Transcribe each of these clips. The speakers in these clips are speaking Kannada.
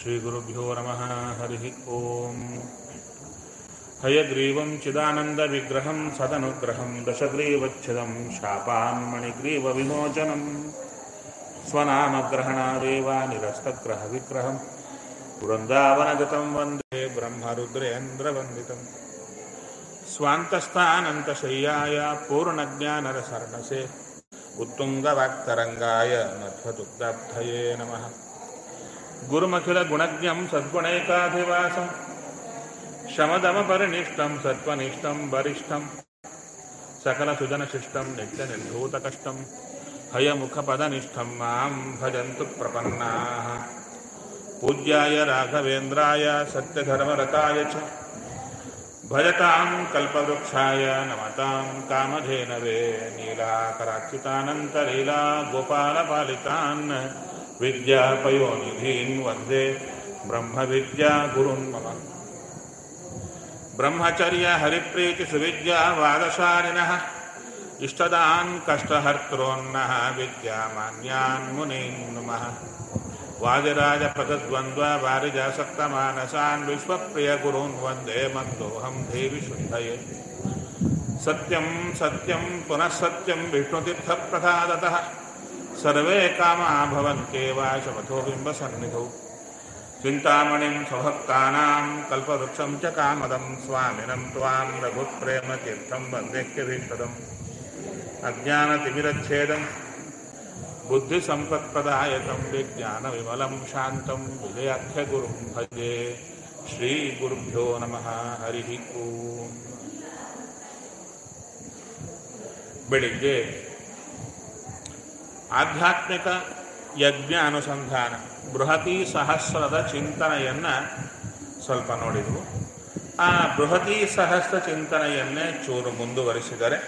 श्रीगुरुभ्यो नमः हरिः ओम् हयग्रीवं चिदानन्दविग्रहं सदनुग्रहं दशग्रीवच्छिदं शापान्मणिग्रीवविमोचनं स्वनामग्रहणादेव निरस्तग्रहविग्रहं वृन्दावनगतं वन्दे ब्रह्मरुद्रेन्द्रवन्दितम् स्वान्तस्थानन्तशय्याय पूर्णज्ञानरसर्णसे उत्तुङ्गवाक्तरङ्गाय मध्वदुग्धाब्धये नमः गुरुमखिलगुणज्ञं सद्गुणैकाधिवासं शमदमपरिनिष्टं सत्त्वनिष्ठं वरिष्ठं सकलसुजनशिष्टं नित्यनिर्धूतकष्टं हयमुखपदनिष्ठं मां भजन्तु प्रपन्नाः पूज्याय राघवेन्द्राय सत्यधर्मरताय च भजतां कल्पवृक्षाय नमतां कामधेनवे नीलाकराच्युतानन्तलीला गोपालपालितान् विद्यापयोनिधीन् वन्दे ब्रह्मविद्यागुरुन् मम ब्रह्मचर्यहरिप्रीतिसुविद्यावादशालिनः इष्टदान् कष्टहर्त्रोन्नः विद्यामान्यान् मुनीन् नुमः वादिराजपदद्वन्द्ववारिजासक्तमानसान् विश्वप्रियगुरून् वन्दे मन्दोऽहं देवि शुद्धये सत्यं सत्यं पुनः सत्यं विष्णुतीर्थप्रसादतः सर्वे कामा भवन्त्येव शपथो बिम्बसन्निधौ चिन्तामणिं स्वभक्तानां कल्पवृक्षं च कामदं स्वामिनं त्वां रघुप्रेमतीर्थं वन्देह्यभीष्टदम् अज्ञानतिमिरच्छेदं बुद्धिसम्पत्प्रदायकं विज्ञानविमलं शान्तं विजयाख्यगुरुं भजे श्रीगुरुभ्यो नमः हरिः ಓಂ ಬೆಳಿಗ್ಗೆ ಆಧ್ಯಾತ್ಮಿಕ ಯಜ್ಞ ಅನುಸಂಧಾನ ಬೃಹತಿ ಸಹಸ್ರದ ಚಿಂತನೆಯನ್ನ ಸ್ವಲ್ಪ ನೋಡಿದ್ವು ಆ ಬೃಹತಿ ಸಹಸ್ರ ಚಿಂತನೆಯನ್ನೇ ಚೂರು ಮುಂದುವರಿಸಿದರೆ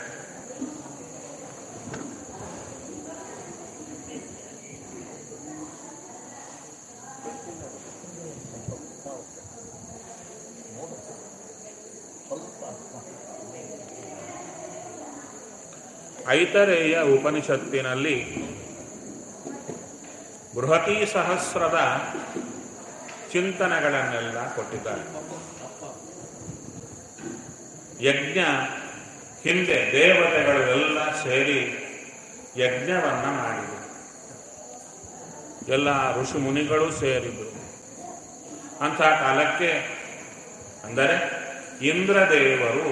ಐತರೇಯ ಉಪನಿಷತ್ತಿನಲ್ಲಿ ಬೃಹತಿ ಸಹಸ್ರದ ಚಿಂತನೆಗಳನ್ನೆಲ್ಲ ಕೊಟ್ಟಿದ್ದಾರೆ ಯಜ್ಞ ಹಿಂದೆ ದೇವತೆಗಳು ಎಲ್ಲ ಸೇರಿ ಯಜ್ಞವನ್ನ ಮಾಡಿದರು ಎಲ್ಲ ಋಷಿ ಮುನಿಗಳು ಸೇರಿದರು ಅಂಥ ಕಾಲಕ್ಕೆ ಅಂದರೆ ಇಂದ್ರದೇವರು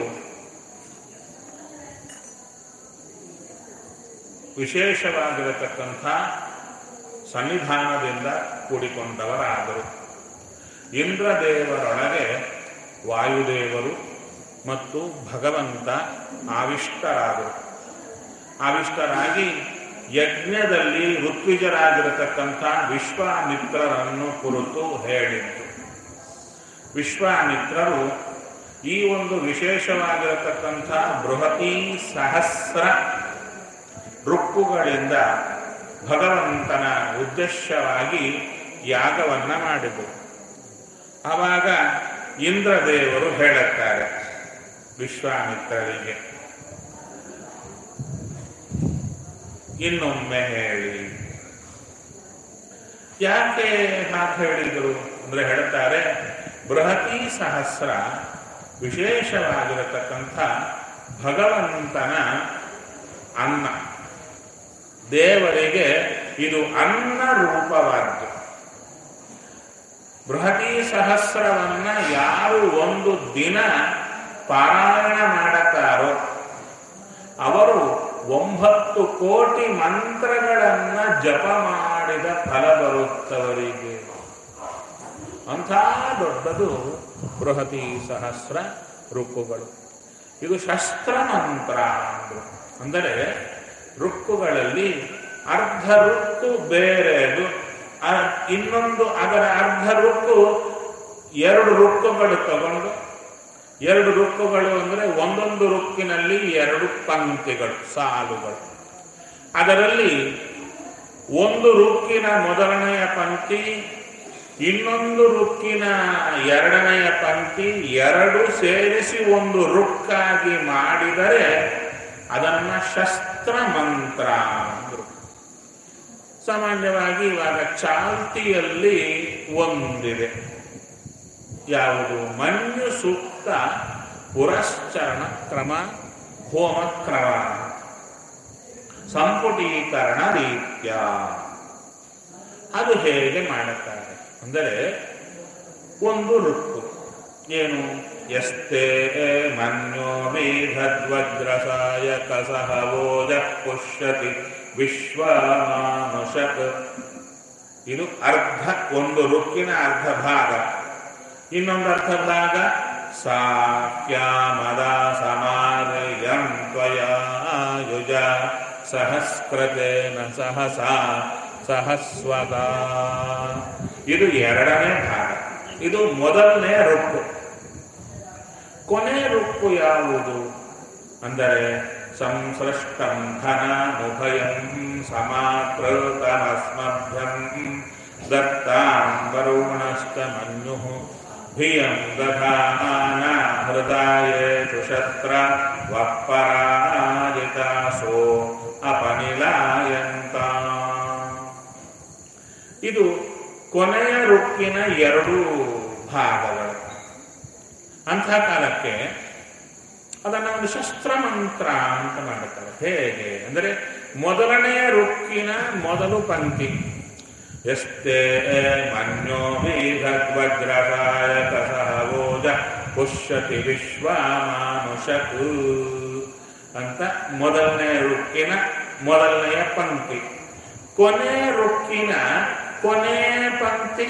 ವಿಶೇಷವಾಗಿರತಕ್ಕಂಥ ಸನ್ನಿಧಾನದಿಂದ ಕೂಡಿಕೊಂಡವರಾದರು ಇಂದ್ರದೇವರೊಳಗೆ ವಾಯುದೇವರು ಮತ್ತು ಭಗವಂತ ಆವಿಷ್ಟರಾದರು ಆವಿಷ್ಟರಾಗಿ ಯಜ್ಞದಲ್ಲಿ ಋತ್ವಿಜರಾಗಿರತಕ್ಕಂಥ ವಿಶ್ವಾಮಿತ್ರರನ್ನು ಕುರಿತು ಹೇಳಿದ್ದು ವಿಶ್ವಾಮಿತ್ರರು ಈ ಒಂದು ವಿಶೇಷವಾಗಿರತಕ್ಕಂಥ ಬೃಹತಿ ಸಹಸ್ರ ರುಕ್ಕುಗಳಿಂದ ಭಗವಂತನ ಉದ್ದೇಶವಾಗಿ ಯಾಗವನ್ನ ಮಾಡಿದರು ಆವಾಗ ಇಂದ್ರದೇವರು ಹೇಳುತ್ತಾರೆ ವಿಶ್ವಾಮಿತ್ರರಿಗೆ ಇನ್ನೊಮ್ಮೆ ಹೇಳಿ ಯಾಕೆ ಹಾಗೆ ಹೇಳಿದರು ಅಂದ್ರೆ ಹೇಳ್ತಾರೆ ಬೃಹತಿ ಸಹಸ್ರ ವಿಶೇಷವಾಗಿರತಕ್ಕಂಥ ಭಗವಂತನ ಅನ್ನ ದೇವರಿಗೆ ಇದು ಅನ್ನ ರೂಪವಾದ್ದು ಬೃಹತಿ ಸಹಸ್ರವನ್ನ ಯಾರು ಒಂದು ದಿನ ಪಾರಾಯಣ ಮಾಡುತ್ತಾರೋ ಅವರು ಒಂಬತ್ತು ಕೋಟಿ ಮಂತ್ರಗಳನ್ನ ಜಪ ಮಾಡಿದ ಫಲ ಬರುತ್ತವರಿಗೆ ಅಂಥ ದೊಡ್ಡದು ಬೃಹತಿ ಸಹಸ್ರ ರುಕ್ಕುಗಳು ಇದು ಶಸ್ತ್ರ ಮಂತ್ರ ಅಂದ್ರು ಅಂದರೆ ರುಕ್ಕುಗಳಲ್ಲಿ ಅರ್ಧ ರುಕ್ಕು ಬೇರೆದು ಇನ್ನೊಂದು ಅದರ ಅರ್ಧ ರುಕ್ಕು ಎರಡು ರುಕ್ಕುಗಳು ತಗೊಂಡು ಎರಡು ರುಕ್ಕುಗಳು ಅಂದರೆ ಒಂದೊಂದು ರುಕ್ಕಿನಲ್ಲಿ ಎರಡು ಪಂಕ್ತಿಗಳು ಸಾಲುಗಳು ಅದರಲ್ಲಿ ಒಂದು ರುಕ್ಕಿನ ಮೊದಲನೆಯ ಪಂಕ್ತಿ ಇನ್ನೊಂದು ರುಕ್ಕಿನ ಎರಡನೆಯ ಪಂಕ್ತಿ ಎರಡು ಸೇರಿಸಿ ಒಂದು ರುಕ್ಕಾಗಿ ಮಾಡಿದರೆ ಅದನ್ನ ಶಸ್ತ್ರ ಮಂತ್ರ ಅಂದ್ರು ಸಾಮಾನ್ಯವಾಗಿ ಇವಾಗ ಚಾಲ್ತಿಯಲ್ಲಿ ಒಂದಿದೆ ಯಾವುದು ಮನ್ಯು ಸೂಕ್ತ ಪುರಶ್ಚರಣ ಕ್ರಮ ಹೋಮ ಕ್ರಮ ಸಂಪುಟೀಕರಣ ರೀತ್ಯ ಅದು ಹೇಗೆ ಮಾಡುತ್ತಾರೆ ಅಂದರೆ ಒಂದು ಋಕ್ಕು ಏನು ಎಸ್ತೆ ಮನ್ಯೋ ಮೇಘದ್ವಜ್ರಸಾಯ ಕಸಹವೋಜ ಪುಷ್ಯತಿ ವಿಶ್ವಮಾನುಷಕ್ ಇದು ಅರ್ಧ ಒಂದು ರುಕ್ಕಿನ ಅರ್ಧ ಭಾಗ ಇನ್ನೊಂದು ಅರ್ಧ ಭಾಗ ಸಾಕ್ಯಾಮದ ಸಮಾದಯಂ ತ್ವಯಾಯುಜ ಸಹಸ್ರತೇನ ಸಹಸಾ ಸಹಸ್ವತ ಇದು ಎರಡನೇ ಭಾಗ ಇದು ಮೊದಲನೇ ರುಕ್ಕು ಕೊನೆ ರುಕ್ಕು ಯಾವುದು ಅಂದರೆ ಸಂಸೃಷ್ಟಂ ಧನಮುಭಯಂ ಸಮಾಕೃತಮಸ್ಮಭ್ಯಂ ದತ್ತಾಂ ವರುಣಶ್ಚ ಮನ್ಯುಃ ಭಿಯಂ ದಧಾನ ಹೃದಯೇಷು ಶಸ್ತ್ರ ವಪ್ಪರಾಜಿತಾಸೋ ಅಪನಿಲಾಯಂತ ಇದು ಕೊನೆಯ ರುಕ್ಕಿನ ಎರಡು ಭಾಗಗಳು ಅಂಥ ಕಾಲಕ್ಕೆ ಅದನ್ನು ಒಂದು ಶಸ್ತ್ರ ಮಂತ್ರ ಅಂತ ಮಾಡುತ್ತಾರೆ ಹೇಗೆ ಅಂದರೆ ಮೊದಲನೆಯ ರುಕ್ಕಿನ ಮೊದಲು ಪಂಕ್ತಿ ಎಸ್ತೆ ಮನ್ಯೋ ಮೇಘದ್ವಜ್ರಸಾಯ ಕಸಹವೋಜ ಪುಷ್ಯತಿ ವಿಶ್ವಮಾನುಷಕು ಅಂತ ಮೊದಲನೇ ರುಕ್ಕಿನ ಮೊದಲನೆಯ ಪಂಕ್ತಿ ಕೊನೆ ರುಕ್ಕಿನ ಕೊನೆ ಪಂಕ್ತಿ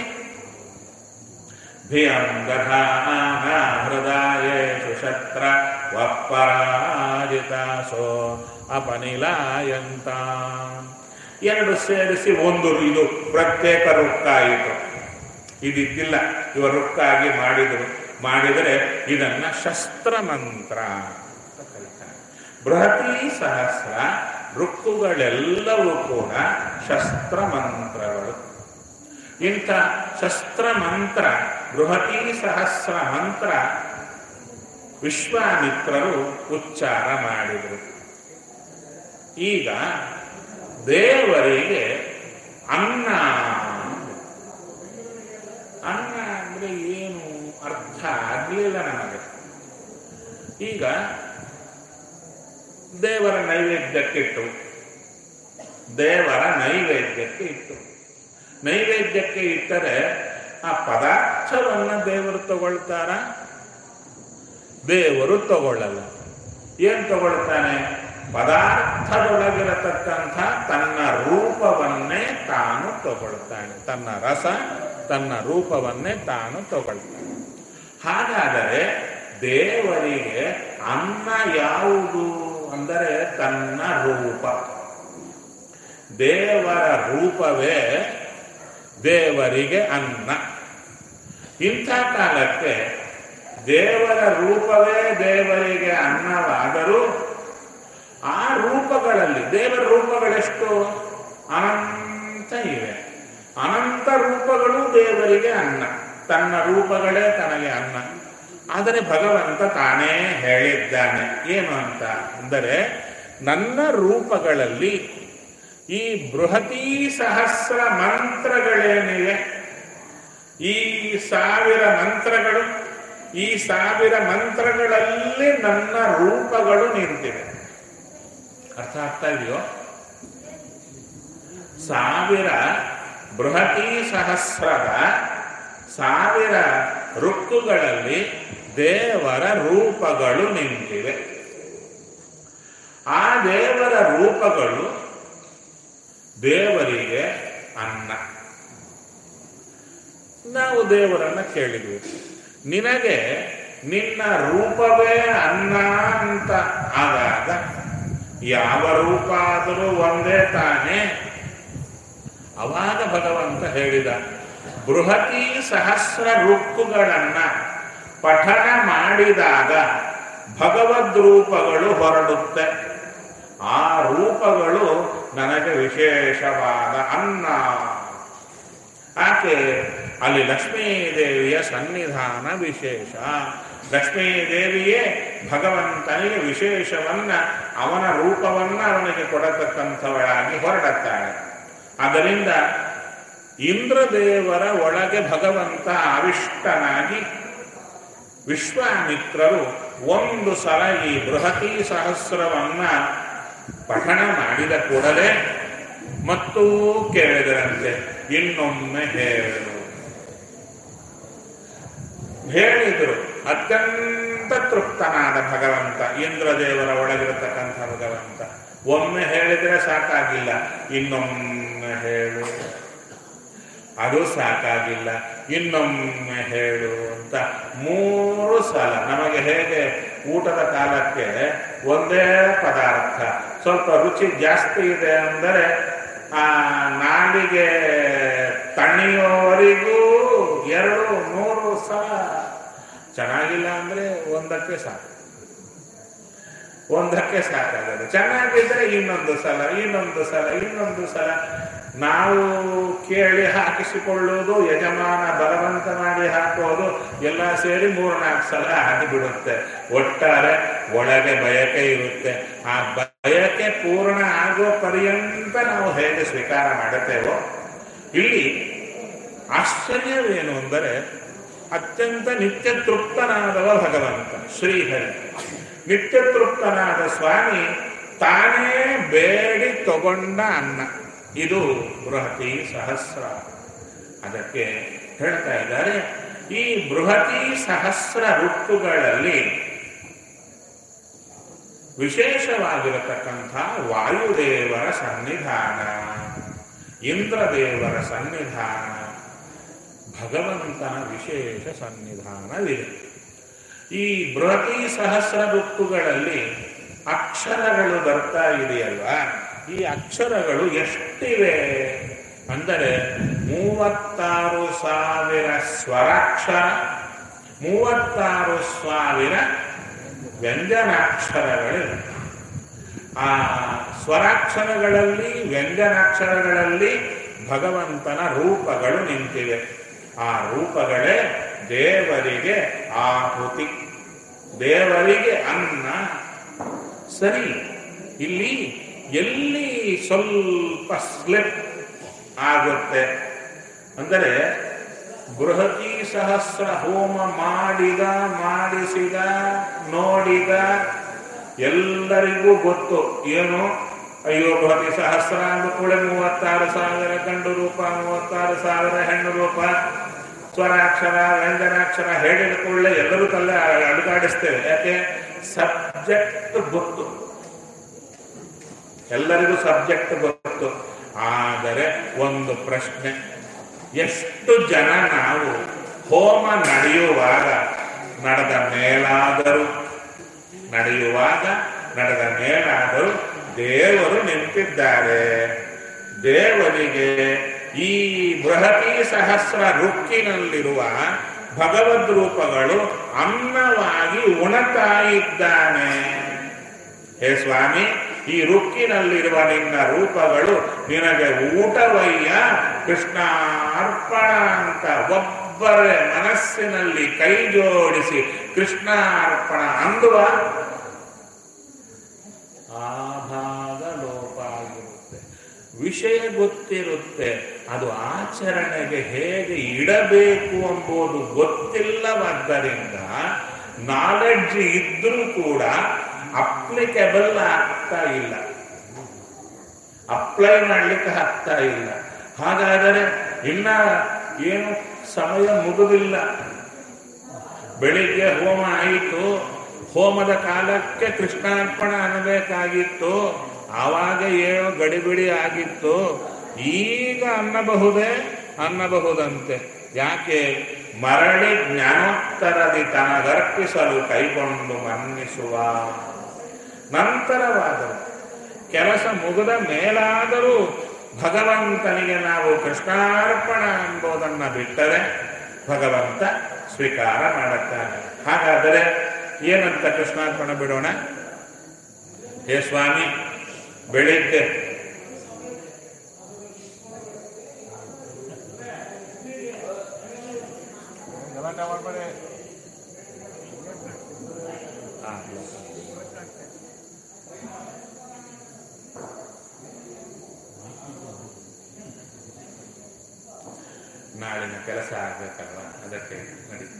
ಭಿಯಂ ದಧಾನ ಹೃದಯೇಷು ಶಸ್ತ್ರ ವಪ್ಪರಾಜಿತಾಸೋ ಅಪನಿಲಾಯಂತ ಎರಡು ಸೇರಿಸಿ ಒಂದು ಇದು ಪ್ರತ್ಯೇಕ ರುಕ್ಕಾಯಿತು ಇದಿದ್ದಿಲ್ಲ ಇವ ರುಕ್ಕಾಗಿ ಮಾಡಿದರು ಮಾಡಿದರೆ ಇದನ್ನ ಶಸ್ತ್ರ ಮಂತ್ರ ಅಂತ ಕರೀತಾರೆ ಬೃಹತಿ ಸಹಸ್ರ ರುಕ್ಕುಗಳೆಲ್ಲವೂ ಕೂಡ ಶಸ್ತ್ರ ಮಂತ್ರಗಳು ಇಂಥ ಶಸ್ತ್ರ ಮಂತ್ರ ಬೃಹತಿ ಸಹಸ್ರ ಮಂತ್ರ ವಿಶ್ವಾಮಿತ್ರರು ಉಚ್ಚಾರ ಮಾಡಿದರು ಈಗ ದೇವರಿಗೆ ಅನ್ನ ಅನ್ನ ಅಂದ್ರೆ ಏನು ಅರ್ಥ ಆಗಲಿಲ್ಲ ನಮಗೆ ಈಗ ದೇವರ ನೈವೇದ್ಯಕ್ಕಿಟ್ಟು ದೇವರ ನೈವೇದ್ಯಕ್ಕೆ ಇಟ್ಟು ನೈವೇದ್ಯಕ್ಕೆ ಇಟ್ಟರೆ ಆ ಪದಾರ್ಥವನ್ನ ದೇವರು ತಗೊಳ್ತಾರ ದೇವರು ತಗೊಳ್ಳಲ್ಲ ಏನ್ ತಗೊಳ್ತಾನೆ ಪದಾರ್ಥದೊಳಗಿರತಕ್ಕಂಥ ತನ್ನ ರೂಪವನ್ನೇ ತಾನು ತಗೊಳ್ತಾನೆ ತನ್ನ ರಸ ತನ್ನ ರೂಪವನ್ನೇ ತಾನು ತಗೊಳ್ತಾನೆ ಹಾಗಾದರೆ ದೇವರಿಗೆ ಅನ್ನ ಯಾವುದು ಅಂದರೆ ತನ್ನ ರೂಪ ದೇವರ ರೂಪವೇ ದೇವರಿಗೆ ಅನ್ನ ಇಂಥ ಕಾಲಕ್ಕೆ ದೇವರ ರೂಪವೇ ದೇವರಿಗೆ ಅನ್ನವಾದರೂ ಆ ರೂಪಗಳಲ್ಲಿ ದೇವರ ರೂಪಗಳೆಷ್ಟು ಅನಂತ ಇವೆ ಅನಂತ ರೂಪಗಳು ದೇವರಿಗೆ ಅನ್ನ ತನ್ನ ರೂಪಗಳೇ ತನಗೆ ಅನ್ನ ಆದರೆ ಭಗವಂತ ತಾನೇ ಹೇಳಿದ್ದಾನೆ ಏನು ಅಂತ ಅಂದರೆ ನನ್ನ ರೂಪಗಳಲ್ಲಿ ಈ ಬೃಹತಿ ಸಹಸ್ರ ಮಂತ್ರಗಳೇನಿವೆ ಈ ಸಾವಿರ ಮಂತ್ರಗಳು ಈ ಸಾವಿರ ಮಂತ್ರಗಳಲ್ಲಿ ನನ್ನ ರೂಪಗಳು ನಿಂತಿವೆ ಅರ್ಥ ಆಗ್ತಾ ಇದೆಯೋ ಸಾವಿರ ಬೃಹತಿ ಸಹಸ್ರದ ಸಾವಿರ ಋಕ್ಕುಗಳಲ್ಲಿ ದೇವರ ರೂಪಗಳು ನಿಂತಿವೆ ಆ ದೇವರ ರೂಪಗಳು ದೇವರಿಗೆ ಅನ್ನ ನಾವು ದೇವರನ್ನ ಕೇಳಿದ್ವಿ ನಿನಗೆ ನಿನ್ನ ರೂಪವೇ ಅನ್ನ ಅಂತ ಆದಾಗ ಯಾವ ರೂಪ ಆದರೂ ಒಂದೇ ತಾನೇ ಅವಾಗ ಭಗವಂತ ಹೇಳಿದ ಬೃಹತಿ ಸಹಸ್ರ ರುಕ್ಕುಗಳನ್ನ ಪಠನ ಮಾಡಿದಾಗ ಭಗವದ್ ರೂಪಗಳು ಹೊರಡುತ್ತೆ ಆ ರೂಪಗಳು ನನಗೆ ವಿಶೇಷವಾದ ಅನ್ನ ಆಕೆ ಅಲ್ಲಿ ಲಕ್ಷ್ಮೀದೇವಿಯ ಸನ್ನಿಧಾನ ವಿಶೇಷ ಲಕ್ಷ್ಮೀದೇವಿಯೇ ಭಗವಂತನಿಗೆ ವಿಶೇಷವನ್ನ ಅವನ ರೂಪವನ್ನ ಅವನಿಗೆ ಕೊಡತಕ್ಕಂಥವಳಾಗಿ ಹೊರಡುತ್ತಾಳೆ ಅದರಿಂದ ಇಂದ್ರದೇವರ ಒಳಗೆ ಭಗವಂತ ಆವಿಷ್ಟನಾಗಿ ವಿಶ್ವಾಮಿತ್ರರು ಒಂದು ಸಲ ಈ ಬೃಹತಿ ಸಹಸ್ರವನ್ನ ಪಠಣ ಮಾಡಿದ ಕೂಡಲೇ ಮತ್ತೂ ಕೇಳಿದರಂತೆ ಇನ್ನೊಮ್ಮೆ ಹೇಳು ಹೇಳಿದರು ಅತ್ಯಂತ ತೃಪ್ತನಾದ ಭಗವಂತ ಇಂದ್ರದೇವರ ಒಳಗಿರತಕ್ಕಂಥ ಭಗವಂತ ಒಮ್ಮೆ ಹೇಳಿದರೆ ಸಾಕಾಗಿಲ್ಲ ಇನ್ನೊಮ್ಮೆ ಹೇಳು ಅದು ಸಾಕಾಗಿಲ್ಲ ಇನ್ನೊಮ್ಮೆ ಹೇಳು ಅಂತ ಮೂರು ಸಲ ನಮಗೆ ಹೇಗೆ ಊಟದ ಕಾಲಕ್ಕೆ ಒಂದೇ ಪದಾರ್ಥ ಸ್ವಲ್ಪ ರುಚಿ ಜಾಸ್ತಿ ಇದೆ ಅಂದರೆ ಆ ನಾಲಿಗೆ ತಣಿಯೋವರೆಗೂ ಎರಡು ಮೂರು ಸಲ ಚೆನ್ನಾಗಿಲ್ಲ ಅಂದ್ರೆ ಒಂದಕ್ಕೆ ಸಾಕು ಒಂದಕ್ಕೆ ಸಾಕಾಗದು ಚೆನ್ನಾಗಿದ್ರೆ ಇನ್ನೊಂದು ಸಲ ಇನ್ನೊಂದು ಸಲ ಇನ್ನೊಂದು ಸಲ ನಾವು ಕೇಳಿ ಹಾಕಿಸಿಕೊಳ್ಳುವುದು ಯಜಮಾನ ಬಲವಂತ ಮಾಡಿ ಹಾಕೋದು ಎಲ್ಲ ಸೇರಿ ಮೂರ್ನಾಲ್ಕು ಸಲ ಆಗಿಬಿಡುತ್ತೆ ಒಟ್ಟಾರೆ ಒಳಗೆ ಬಯಕೆ ಇರುತ್ತೆ ಆ ಬಯಕೆ ಪೂರ್ಣ ಆಗೋ ಪರ್ಯಂತ ನಾವು ಹೇಗೆ ಸ್ವೀಕಾರ ಮಾಡುತ್ತೇವೋ ಇಲ್ಲಿ ಆಶ್ಚರ್ಯವೇನು ಅಂದರೆ ಅತ್ಯಂತ ನಿತ್ಯ ತೃಪ್ತನಾದವ ಭಗವಂತ ಶ್ರೀಹರಿ ನಿತ್ಯ ತೃಪ್ತನಾದ ಸ್ವಾಮಿ ತಾನೇ ಬೇಡಿ ತಗೊಂಡ ಅನ್ನ ಇದು ಬೃಹತಿ ಸಹಸ್ರ ಅದಕ್ಕೆ ಹೇಳ್ತಾ ಇದ್ದಾರೆ ಈ ಬೃಹತಿ ಸಹಸ್ರ ಋತುಗಳಲ್ಲಿ ವಿಶೇಷವಾಗಿರತಕ್ಕಂಥ ವಾಯುದೇವರ ಸನ್ನಿಧಾನ ಇಂದ್ರದೇವರ ಸನ್ನಿಧಾನ ಭಗವಂತನ ವಿಶೇಷ ಸನ್ನಿಧಾನವಿದೆ ಈ ಬೃಹತಿ ಸಹಸ್ರ ಋತುಗಳಲ್ಲಿ ಅಕ್ಷರಗಳು ಬರ್ತಾ ಇದೆಯಲ್ವಾ ಈ ಅಕ್ಷರಗಳು ಎಷ್ಟಿವೆ ಅಂದರೆ ಮೂವತ್ತಾರು ಸಾವಿರ ಸ್ವರಾಕ್ಷರ ಮೂವತ್ತಾರು ಸಾವಿರ ವ್ಯಂಜನಾಕ್ಷರಗಳಿವೆ ಆ ಸ್ವರಾಕ್ಷರಗಳಲ್ಲಿ ವ್ಯಂಜನಾಕ್ಷರಗಳಲ್ಲಿ ಭಗವಂತನ ರೂಪಗಳು ನಿಂತಿವೆ ಆ ರೂಪಗಳೇ ದೇವರಿಗೆ ಆಹುತಿ ದೇವರಿಗೆ ಅನ್ನ ಸರಿ ಇಲ್ಲಿ ಎಲ್ಲಿ ಸ್ವಲ್ಪ ಸ್ಲಿಪ್ ಆಗುತ್ತೆ ಅಂದರೆ ಬೃಹತಿ ಸಹಸ್ರ ಹೋಮ ಮಾಡಿದ ಮಾಡಿಸಿದ ನೋಡಿದ ಎಲ್ಲರಿಗೂ ಗೊತ್ತು ಏನು ಅಯ್ಯೋ ಬೃಹತಿ ಸಹಸ್ರ ಅಂದ ಕೂಡ ಮೂವತ್ತಾರು ಸಾವಿರ ಗಂಡು ರೂಪ ಮೂವತ್ತಾರು ಸಾವಿರ ಹೆಣ್ಣು ರೂಪ ಸ್ವರಾಕ್ಷರ ವ್ಯಂಜನಾಕ್ಷರ ಹೇಳಿದ ಕೂಡಲೇ ಎಲ್ಲರೂ ತಲೆ ಅಡುಗಾಡಿಸ್ತೇವೆ ಯಾಕೆ ಸಬ್ಜೆಕ್ಟ್ ಗೊತ್ತು ಎಲ್ಲರಿಗೂ ಸಬ್ಜೆಕ್ಟ್ ಗೊತ್ತು ಆದರೆ ಒಂದು ಪ್ರಶ್ನೆ ಎಷ್ಟು ಜನ ನಾವು ಹೋಮ ನಡೆಯುವಾಗ ನಡೆದ ಮೇಲಾದರೂ ನಡೆಯುವಾಗ ನಡೆದ ಮೇಲಾದರೂ ದೇವರು ನಿಂತಿದ್ದಾರೆ ದೇವರಿಗೆ ಈ ಬೃಹತಿ ಸಹಸ್ರ ರುಕ್ಕಿನಲ್ಲಿರುವ ಭಗವದ್ ರೂಪಗಳು ಅನ್ನವಾಗಿ ಉಣತಾ ಇದ್ದಾನೆ ಹೇ ಸ್ವಾಮಿ ಈ ರುಕ್ಕಿನಲ್ಲಿರುವ ನಿನ್ನ ರೂಪಗಳು ನಿನಗೆ ಊಟವಯ್ಯ ಕೃಷ್ಣಾರ್ಪಣ ಅಂತ ಒಬ್ಬರೇ ಮನಸ್ಸಿನಲ್ಲಿ ಕೈ ಜೋಡಿಸಿ ಕೃಷ್ಣಾರ್ಪಣ ಅಂದುವ ಆ ಭಾಗ ಲೋಪ ಆಗಿರುತ್ತೆ ವಿಷಯ ಗೊತ್ತಿರುತ್ತೆ ಅದು ಆಚರಣೆಗೆ ಹೇಗೆ ಇಡಬೇಕು ಎಂಬುದು ಗೊತ್ತಿಲ್ಲವಾದ್ದರಿಂದ ನಾಲೆಡ್ಜ್ ಇದ್ರೂ ಕೂಡ ಅಪ್ಲಿಕೇಬಲ್ ಆಗ್ತಾ ಇಲ್ಲ ಅಪ್ಲೈ ಮಾಡ್ಲಿಕ್ಕೆ ಆಗ್ತಾ ಇಲ್ಲ ಹಾಗಾದರೆ ಇನ್ನ ಏನು ಸಮಯ ಮುಗುದಿಲ್ಲ ಬೆಳಿಗ್ಗೆ ಹೋಮ ಆಯಿತು ಹೋಮದ ಕಾಲಕ್ಕೆ ಕೃಷ್ಣಾರ್ಪಣ ಅನ್ನಬೇಕಾಗಿತ್ತು ಆವಾಗ ಏನೋ ಗಡಿಬಿಡಿ ಆಗಿತ್ತು ಈಗ ಅನ್ನಬಹುದೇ ಅನ್ನಬಹುದಂತೆ ಯಾಕೆ ಮರಳಿ ಜ್ಞಾನೋತ್ತರದಿ ತನಗರ್ಪಿಸಲು ಕೈಗೊಂಡು ಮನ್ನಿಸುವ ನಂತರವಾದರೂ ಕೆಲಸ ಮುಗಿದ ಮೇಲಾದರೂ ಭಗವಂತನಿಗೆ ನಾವು ಕೃಷ್ಣಾರ್ಪಣ ಎಂಬುದನ್ನು ಬಿಟ್ಟರೆ ಭಗವಂತ ಸ್ವೀಕಾರ ಮಾಡುತ್ತಾನೆ ಹಾಗಾದರೆ ಏನಂತ ಕೃಷ್ಣಾರ್ಪಣ ಬಿಡೋಣ ಹೇ ಸ್ವಾಮಿ ಬೆಳಿಗ್ಗೆ ಆ, ನಾಳಿನ ಕೆಲಸ ಆಗ್ಬೇಕಲ್ವಾ ಅದಕ್ಕೆ ನಡೀತಾ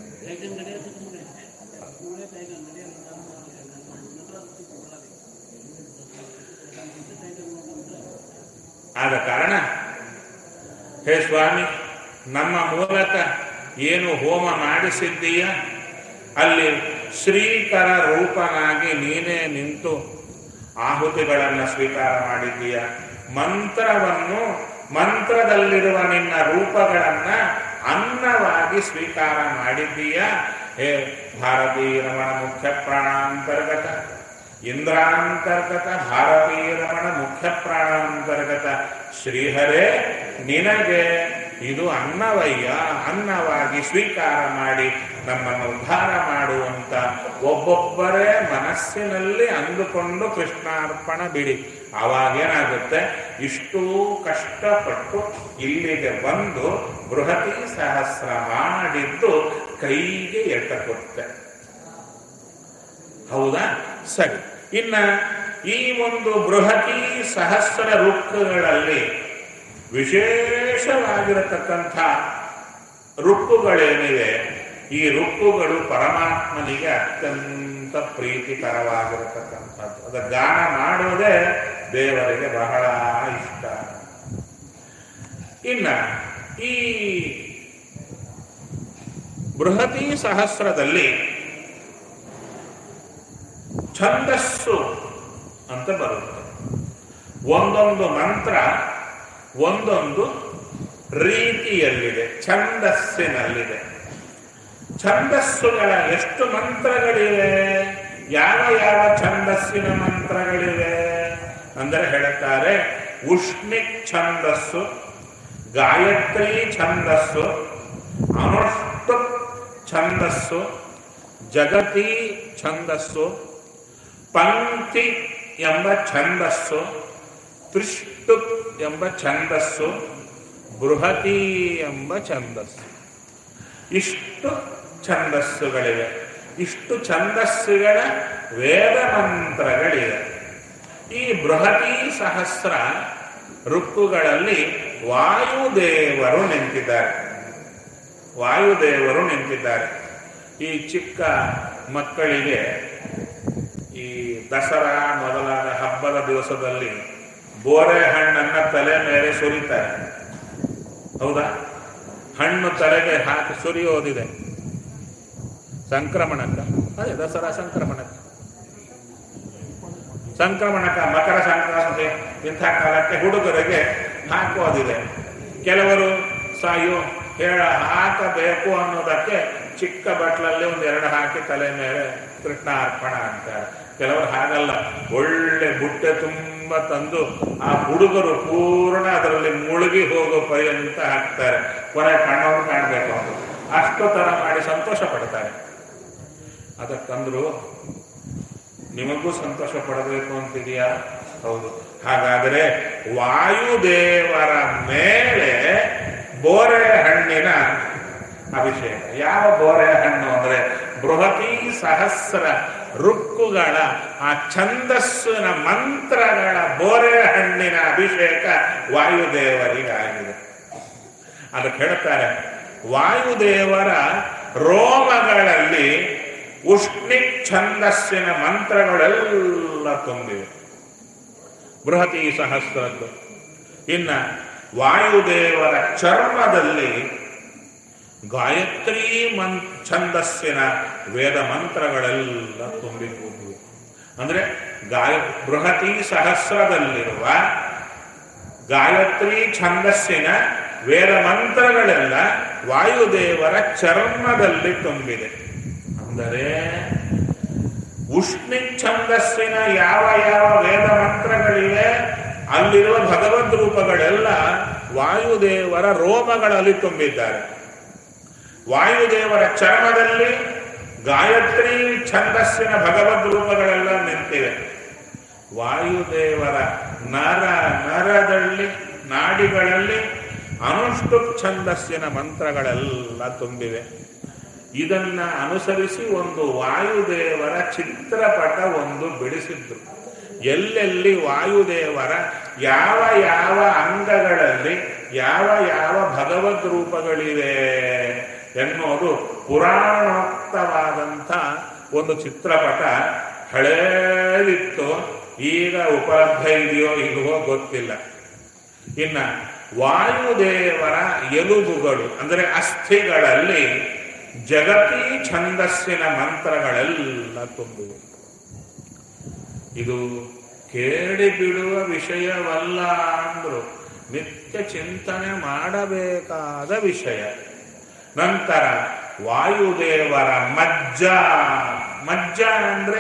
ಆದ ಕಾರಣ ಹೇ ಸ್ವಾಮಿ ನಮ್ಮ ಮೂಲಕ ಏನು ಹೋಮ ಮಾಡಿಸಿದ್ದೀಯ ಅಲ್ಲಿ ಶ್ರೀಕರ ರೂಪನಾಗಿ ನೀನೇ ನಿಂತು ಆಹುತಿಗಳನ್ನು ಸ್ವೀಕಾರ ಮಾಡಿದ್ದೀಯ ಮಂತ್ರವನ್ನು ಮಂತ್ರದಲ್ಲಿರುವ ನಿನ್ನ ರೂಪಗಳನ್ನ ಅನ್ನವಾಗಿ ಸ್ವೀಕಾರ ಮಾಡಿದ್ದೀಯ ಹೇ ಭಾರತೀಯ ರಮಣ ಮುಖ್ಯ ಪ್ರಾಣಾಂತರ್ಗತ ಇಂದ್ರಾಂತರ್ಗತ ಭಾರತೀಯ ರಮಣ ಮುಖ್ಯ ಪ್ರಾಣಾಂತರ್ಗತ ಶ್ರೀಹರೇ ನಿನಗೆ ಇದು ಅನ್ನವಯ್ಯ ಅನ್ನವಾಗಿ ಸ್ವೀಕಾರ ಮಾಡಿ ನಮ್ಮನ್ನು ಉದ್ಧಾರ ಮಾಡುವಂತ ಒಬ್ಬೊಬ್ಬರೇ ಮನಸ್ಸಿನಲ್ಲಿ ಅಂದುಕೊಂಡು ಕೃಷ್ಣಾರ್ಪಣ ಬಿಡಿ ಆವಾಗೇನಾಗುತ್ತೆ ಇಷ್ಟೂ ಕಷ್ಟಪಟ್ಟು ಇಲ್ಲಿಗೆ ಬಂದು ಬೃಹತಿ ಸಹಸ್ರ ಮಾಡಿದ್ದು ಕೈಗೆ ಎಟಕುತ್ತೆ ಹೌದಾ ಸರಿ ಇನ್ನ ಈ ಒಂದು ಬೃಹತಿ ಸಹಸ್ರ ರುಕ್ಕುಗಳಲ್ಲಿ ವಿಶೇಷವಾಗಿರತಕ್ಕಂಥ ರುಕ್ಕುಗಳೇನಿವೆ ಈ ರುಕ್ಕುಗಳು ಪರಮಾತ್ಮನಿಗೆ ಅತ್ಯಂತ ಪ್ರೀತಿಕರವಾಗಿರತಕ್ಕಂಥದ್ದು ಅದರ ಗಾನ ಮಾಡುವುದೇ ದೇವರಿಗೆ ಬಹಳ ಇಷ್ಟ ಇನ್ನ ಈ ಬೃಹತಿ ಸಹಸ್ರದಲ್ಲಿ ಛಂದಸ್ಸು ಅಂತ ಬರುತ್ತೆ ಒಂದೊಂದು ಮಂತ್ರ ಒಂದೊಂದು ರೀತಿಯಲ್ಲಿದೆ ಛಂದಸ್ಸಿನಲ್ಲಿದೆ ಛಂದಸ್ಸುಗಳ ಎಷ್ಟು ಮಂತ್ರಗಳಿವೆ ಯಾವ ಯಾವ ಛಂದಸ್ಸಿನ ಮಂತ್ರಗಳಿವೆ ಅಂದರೆ ಹೇಳುತ್ತಾರೆ ಉಷ್ಣಿಕ್ ಛಂದಸ್ಸು ಗಾಯತ್ರಿ ಛಂದಸ್ಸು ಅನುಷ್ಠು ಛಂದಸ್ಸು ಜಗತಿ ಛಂದಸ್ಸು ಪಂಕ್ತಿ ಎಂಬ ಛಂದಸ್ಸು ತ್ರಿಷ್ಟು ಎಂಬ ಛಂದಸ್ಸು ಬೃಹತಿ ಎಂಬ ಛಂದಸ್ಸು ಇಷ್ಟು ಛಂದಸ್ಸುಗಳಿವೆ ಇಷ್ಟು ಛಂದಸ್ಸುಗಳ ವೇದ ಮಂತ್ರಗಳಿವೆ ಈ ಬೃಹತಿ ಸಹಸ್ರ ಋಕ್ಕುಗಳಲ್ಲಿ ವಾಯುದೇವರು ನಿಂತಿದ್ದಾರೆ ವಾಯುದೇವರು ನಿಂತಿದ್ದಾರೆ ಈ ಚಿಕ್ಕ ಮಕ್ಕಳಿಗೆ ಈ ದಸರಾ ಮೊದಲಾದ ಹಬ್ಬದ ದಿವಸದಲ್ಲಿ ಬೋರೆ ಹಣ್ಣನ್ನ ತಲೆ ಮೇಲೆ ಸುರಿತಾರೆ ಹೌದಾ ಹಣ್ಣು ತಲೆಗೆ ಹಾಕಿ ಸುರಿಯೋದಿದೆ ಸಂಕ್ರಮಣಕ್ಕ ಅದೇ ದಸರಾ ಸಂಕ್ರಮಣಕ್ಕ ಸಂಕ್ರಮಣಕ ಮಕರ ಸಂಕ್ರಾಂತಿ ಇಂಥ ಕಾಲಕ್ಕೆ ಹುಡುಗರಿಗೆ ಹಾಕೋದಿದೆ ಕೆಲವರು ಸಾಯು ಹೇಳ ಹಾಕಬೇಕು ಅನ್ನೋದಕ್ಕೆ ಚಿಕ್ಕ ಬಟ್ಲಲ್ಲಿ ಒಂದು ಎರಡು ಹಾಕಿ ತಲೆ ಮೇಲೆ ಕೃಷ್ಣ ಅರ್ಪಣ ಅಂತಾರೆ ಕೆಲವರು ಹಾಗಲ್ಲ ಒಳ್ಳೆ ಬುಟ್ಟೆ ತುಂಬ ತಂದು ಆ ಹುಡುಗರು ಪೂರ್ಣ ಅದರಲ್ಲಿ ಮುಳುಗಿ ಹೋಗೋ ಪರ್ಯಂತ ಹಾಕ್ತಾರೆ ಕೊನೆ ಕಣ್ಣವರು ಕಾಣಬೇಕು ಅವರು ಅಷ್ಟು ತರ ಮಾಡಿ ಸಂತೋಷ ಪಡ್ತಾರೆ ಅದಕ್ಕಂದ್ರು ನಿಮಗೂ ಸಂತೋಷ ಪಡಬೇಕು ಅಂತಿದೆಯಾ ಹೌದು ಹಾಗಾದರೆ ವಾಯುದೇವರ ಮೇಲೆ ಬೋರೆ ಹಣ್ಣಿನ ಅಭಿಷೇಕ ಯಾವ ಬೋರೆ ಹಣ್ಣು ಅಂದ್ರೆ ಬೃಹತಿ ಸಹಸ್ರ ರುಕ್ಕುಗಳ ಆ ಛಂದಸ್ಸಿನ ಮಂತ್ರಗಳ ಬೋರೆ ಹಣ್ಣಿನ ಅಭಿಷೇಕ ವಾಯುದೇವರಿಗಾಗಿದೆ ಅದಕ್ಕೆ ಹೇಳ್ತಾರೆ ವಾಯುದೇವರ ರೋಮಗಳಲ್ಲಿ ಉಷ್ಣಿಕ್ ಛಂದಸ್ಸಿನ ಮಂತ್ರಗಳೆಲ್ಲ ತುಂಬಿವೆ ಬೃಹತಿ ಸಹಸ್ರದ್ದು ಇನ್ನ ವಾಯುದೇವರ ಚರ್ಮದಲ್ಲಿ ಗಾಯತ್ರಿ ಮನ್ ಛಂದಸ್ಸಿನ ವೇದ ಮಂತ್ರಗಳೆಲ್ಲ ತುಂಬಿ ಕೂತಿವೆ ಅಂದ್ರೆ ಗಾಯ ಬೃಹತಿ ಸಹಸ್ರದಲ್ಲಿರುವ ಗಾಯತ್ರಿ ಛಂದಸ್ಸಿನ ವೇದ ಮಂತ್ರಗಳೆಲ್ಲ ವಾಯುದೇವರ ಚರ್ಮದಲ್ಲಿ ತುಂಬಿದೆ ಅಂದರೆ ಉಷ್ಣಿ ಛಂದಸ್ಸಿನ ಯಾವ ಯಾವ ವೇದ ಮಂತ್ರಗಳಿವೆ ಅಲ್ಲಿರುವ ಭಗವದ್ ರೂಪಗಳೆಲ್ಲ ವಾಯುದೇವರ ರೋಮಗಳಲ್ಲಿ ತುಂಬಿದ್ದಾರೆ ವಾಯುದೇವರ ಚರ್ಮದಲ್ಲಿ ಗಾಯತ್ರಿ ಛಂದಸ್ಸಿನ ಭಗವದ್ ರೂಪಗಳೆಲ್ಲ ನಿಂತಿವೆ ವಾಯುದೇವರ ನರ ನರದಲ್ಲಿ ನಾಡಿಗಳಲ್ಲಿ ಅನುಷ್ಠು ಛಂದಸ್ಸಿನ ಮಂತ್ರಗಳೆಲ್ಲ ತುಂಬಿವೆ ಇದನ್ನ ಅನುಸರಿಸಿ ಒಂದು ವಾಯುದೇವರ ಚಿತ್ರಪಟ ಒಂದು ಬಿಡಿಸಿದ್ರು ಎಲ್ಲೆಲ್ಲಿ ವಾಯುದೇವರ ಯಾವ ಯಾವ ಅಂಗಗಳಲ್ಲಿ ಯಾವ ಯಾವ ಭಗವದ್ ರೂಪಗಳಿವೆ ಎನ್ನುವುದು ಪುರಾಣೋಕ್ತವಾದಂಥ ಒಂದು ಚಿತ್ರಪಟ ಹಳೇದಿತ್ತು ಈಗ ಉಪಲಬ್ಧ ಇದೆಯೋ ಇಲ್ವೋ ಗೊತ್ತಿಲ್ಲ ಇನ್ನ ವಾಯುದೇವರ ಎಲುಬುಗಳು ಅಂದರೆ ಅಸ್ಥಿಗಳಲ್ಲಿ ಜಗತಿ ಛಂದಸ್ಸಿನ ಮಂತ್ರಗಳೆಲ್ಲ ತುಂಬಿವೆ ಇದು ಕೇಳಿ ಬಿಡುವ ವಿಷಯವಲ್ಲ ಅಂದ್ರು ನಿತ್ಯ ಚಿಂತನೆ ಮಾಡಬೇಕಾದ ವಿಷಯ ನಂತರ ವಾಯುದೇವರ ಮಜ್ಜ ಮಜ್ಜ ಅಂದ್ರೆ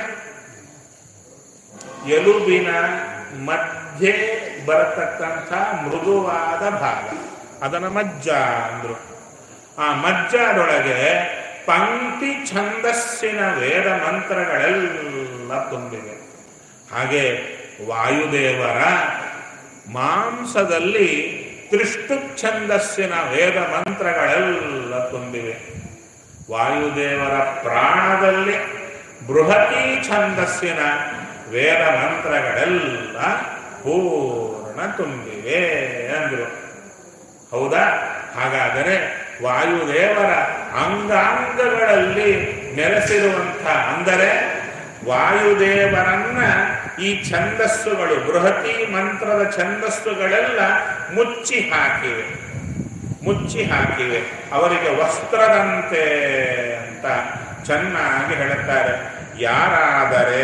ಎಲುಬಿನ ಮಧ್ಯೆ ಬರತಕ್ಕಂಥ ಮೃದುವಾದ ಭಾಗ ಅದನ್ನ ಮಜ್ಜ ಅಂದ್ರು ಆ ಮಜ್ಜದೊಳಗೆ ಪಂಕ್ತಿ ಛಂದಸ್ಸಿನ ವೇದ ಮಂತ್ರಗಳೆಲ್ಲ ತುಂಬಿವೆ ಹಾಗೆ ವಾಯುದೇವರ ಮಾಂಸದಲ್ಲಿ ತ್ರಿಷ್ಟು ಛಂದಸ್ಸಿನ ವೇದ ಮಂತ್ರಗಳೆಲ್ಲ ತುಂಬಿವೆ ವಾಯುದೇವರ ಪ್ರಾಣದಲ್ಲಿ ಬೃಹತಿ ಛಂದಸ್ಸಿನ ವೇದ ಮಂತ್ರಗಳೆಲ್ಲ ಪೂರ್ಣ ತುಂಬಿವೆ ಅಂದ್ರು ಹೌದಾ ಹಾಗಾದರೆ ವಾಯುದೇವರ ಅಂಗಾಂಗಗಳಲ್ಲಿ ನೆಲೆಸಿರುವಂಥ ಅಂದರೆ ವಾಯುದೇವರನ್ನ ಈ ಛಂದಸ್ಸುಗಳು ಬೃಹತಿ ಮಂತ್ರದ ಛಂದಸ್ಸುಗಳೆಲ್ಲ ಮುಚ್ಚಿ ಹಾಕಿವೆ ಮುಚ್ಚಿ ಹಾಕಿವೆ ಅವರಿಗೆ ವಸ್ತ್ರದಂತೆ ಅಂತ ಚೆನ್ನಾಗಿ ಹೇಳುತ್ತಾರೆ ಯಾರಾದರೆ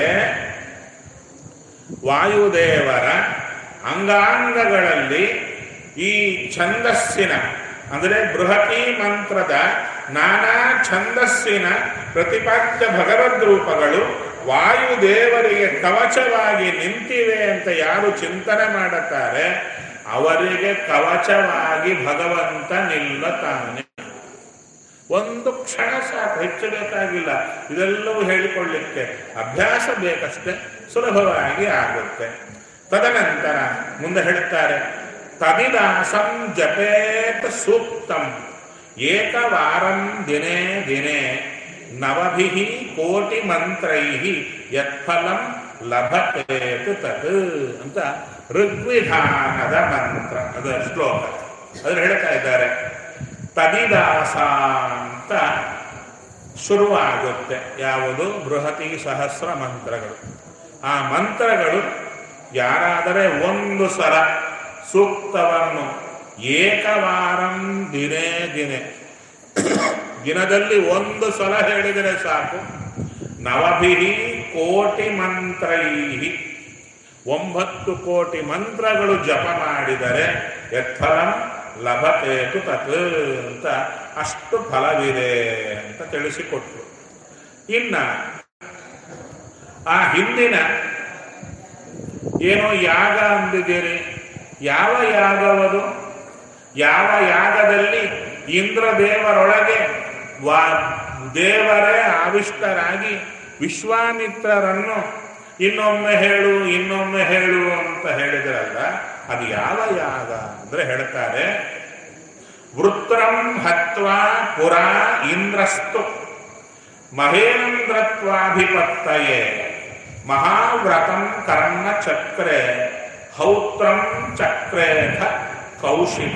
ವಾಯುದೇವರ ಅಂಗಾಂಗಗಳಲ್ಲಿ ಈ ಛಂದಸ್ಸಿನ ಅಂದರೆ ಬೃಹತಿ ಮಂತ್ರದ ನಾನಾ ಛಂದಸ್ಸಿನ ಪ್ರತಿಪಾದ್ಯ ಭಗವದ್ ರೂಪಗಳು ವಾಯುದೇವರಿಗೆ ಕವಚವಾಗಿ ನಿಂತಿವೆ ಅಂತ ಯಾರು ಚಿಂತನೆ ಮಾಡುತ್ತಾರೆ ಅವರಿಗೆ ಕವಚವಾಗಿ ಭಗವಂತ ನಿಲ್ಲುತ್ತಾನೆ ಒಂದು ಕ್ಷಣ ಸಾಕು ಹೆಚ್ಚು ಬೇಕಾಗಿಲ್ಲ ಇದೆಲ್ಲವೂ ಹೇಳಿಕೊಳ್ಳಿಕ್ಕೆ ಅಭ್ಯಾಸ ಬೇಕಷ್ಟೇ ಸುಲಭವಾಗಿ ಆಗುತ್ತೆ ತದನಂತರ ಮುಂದೆ ಹೇಳುತ್ತಾರೆ ತದಿದಾಸಂ ಜಪೇತ ಸೂಕ್ತಂ ಏಕವಾರಂ ದಿನೇ ದಿನೇ ನವಭಿ ಕೋಟಿ ಮಂತ್ರೈ ಯತ್ಫಲಂ ಲಭತೇತು ತತ್ ಅಂತ ಋಗ್ವಿಧಾನದ ಮಂತ್ರ ಅದರ ಶ್ಲೋಕ ಅದ್ರ ಹೇಳ್ತಾ ಇದ್ದಾರೆ ತದಿದಾಸ ಅಂತ ಶುರುವಾಗುತ್ತೆ ಯಾವುದು ಬೃಹತಿ ಸಹಸ್ರ ಮಂತ್ರಗಳು ಆ ಮಂತ್ರಗಳು ಯಾರಾದರೆ ಒಂದು ಸಲ ಸೂಕ್ತವನ್ನು ಏಕವಾರಂ ದಿನೇ ದಿನೇ ದಿನದಲ್ಲಿ ಒಂದು ಸಲ ಹೇಳಿದರೆ ಸಾಕು ನವಭಿಹಿ ಕೋಟಿ ಮಂತ್ರೈಹಿ ಒಂಬತ್ತು ಕೋಟಿ ಮಂತ್ರಗಳು ಜಪ ಮಾಡಿದರೆ ಯತ್ಫಲಂ ಲಭತೇತು ತತ್ ಅಂತ ಅಷ್ಟು ಫಲವಿದೆ ಅಂತ ತಿಳಿಸಿಕೊಟ್ರು ಇನ್ನ ಆ ಹಿಂದಿನ ಏನೋ ಯಾಗ ಅಂದಿದ್ದೀರಿ ಯಾವ ಯಾಗವದು ಯಾವ ಯಾಗದಲ್ಲಿ ಇಂದ್ರದೇವರೊಳಗೆ ವಾ ದೇವರೇ ಆವಿಷ್ಟರಾಗಿ ವಿಶ್ವಾಮಿತ್ರರನ್ನು ಇನ್ನೊಮ್ಮೆ ಹೇಳು ಇನ್ನೊಮ್ಮೆ ಹೇಳು ಅಂತ ಹೇಳಿದ್ರಲ್ಲ ಅದು ಯಾವ ಯಾಗ ಅಂದ್ರೆ ಹೇಳ್ತಾರೆ ವೃತ್ರಂ ಹತ್ವಾ ಪುರಾ ಇಂದ್ರಸ್ತು ಮಹೇಂದ್ರತ್ವಾಧಿಪತ್ತಯೇ ಮಹಾವ್ರತಂ ಕರ್ಣ ಚಕ್ರೆ ಹೌತ್ರಂ ಚಕ್ರೇಥ ಕೌಶಿಕ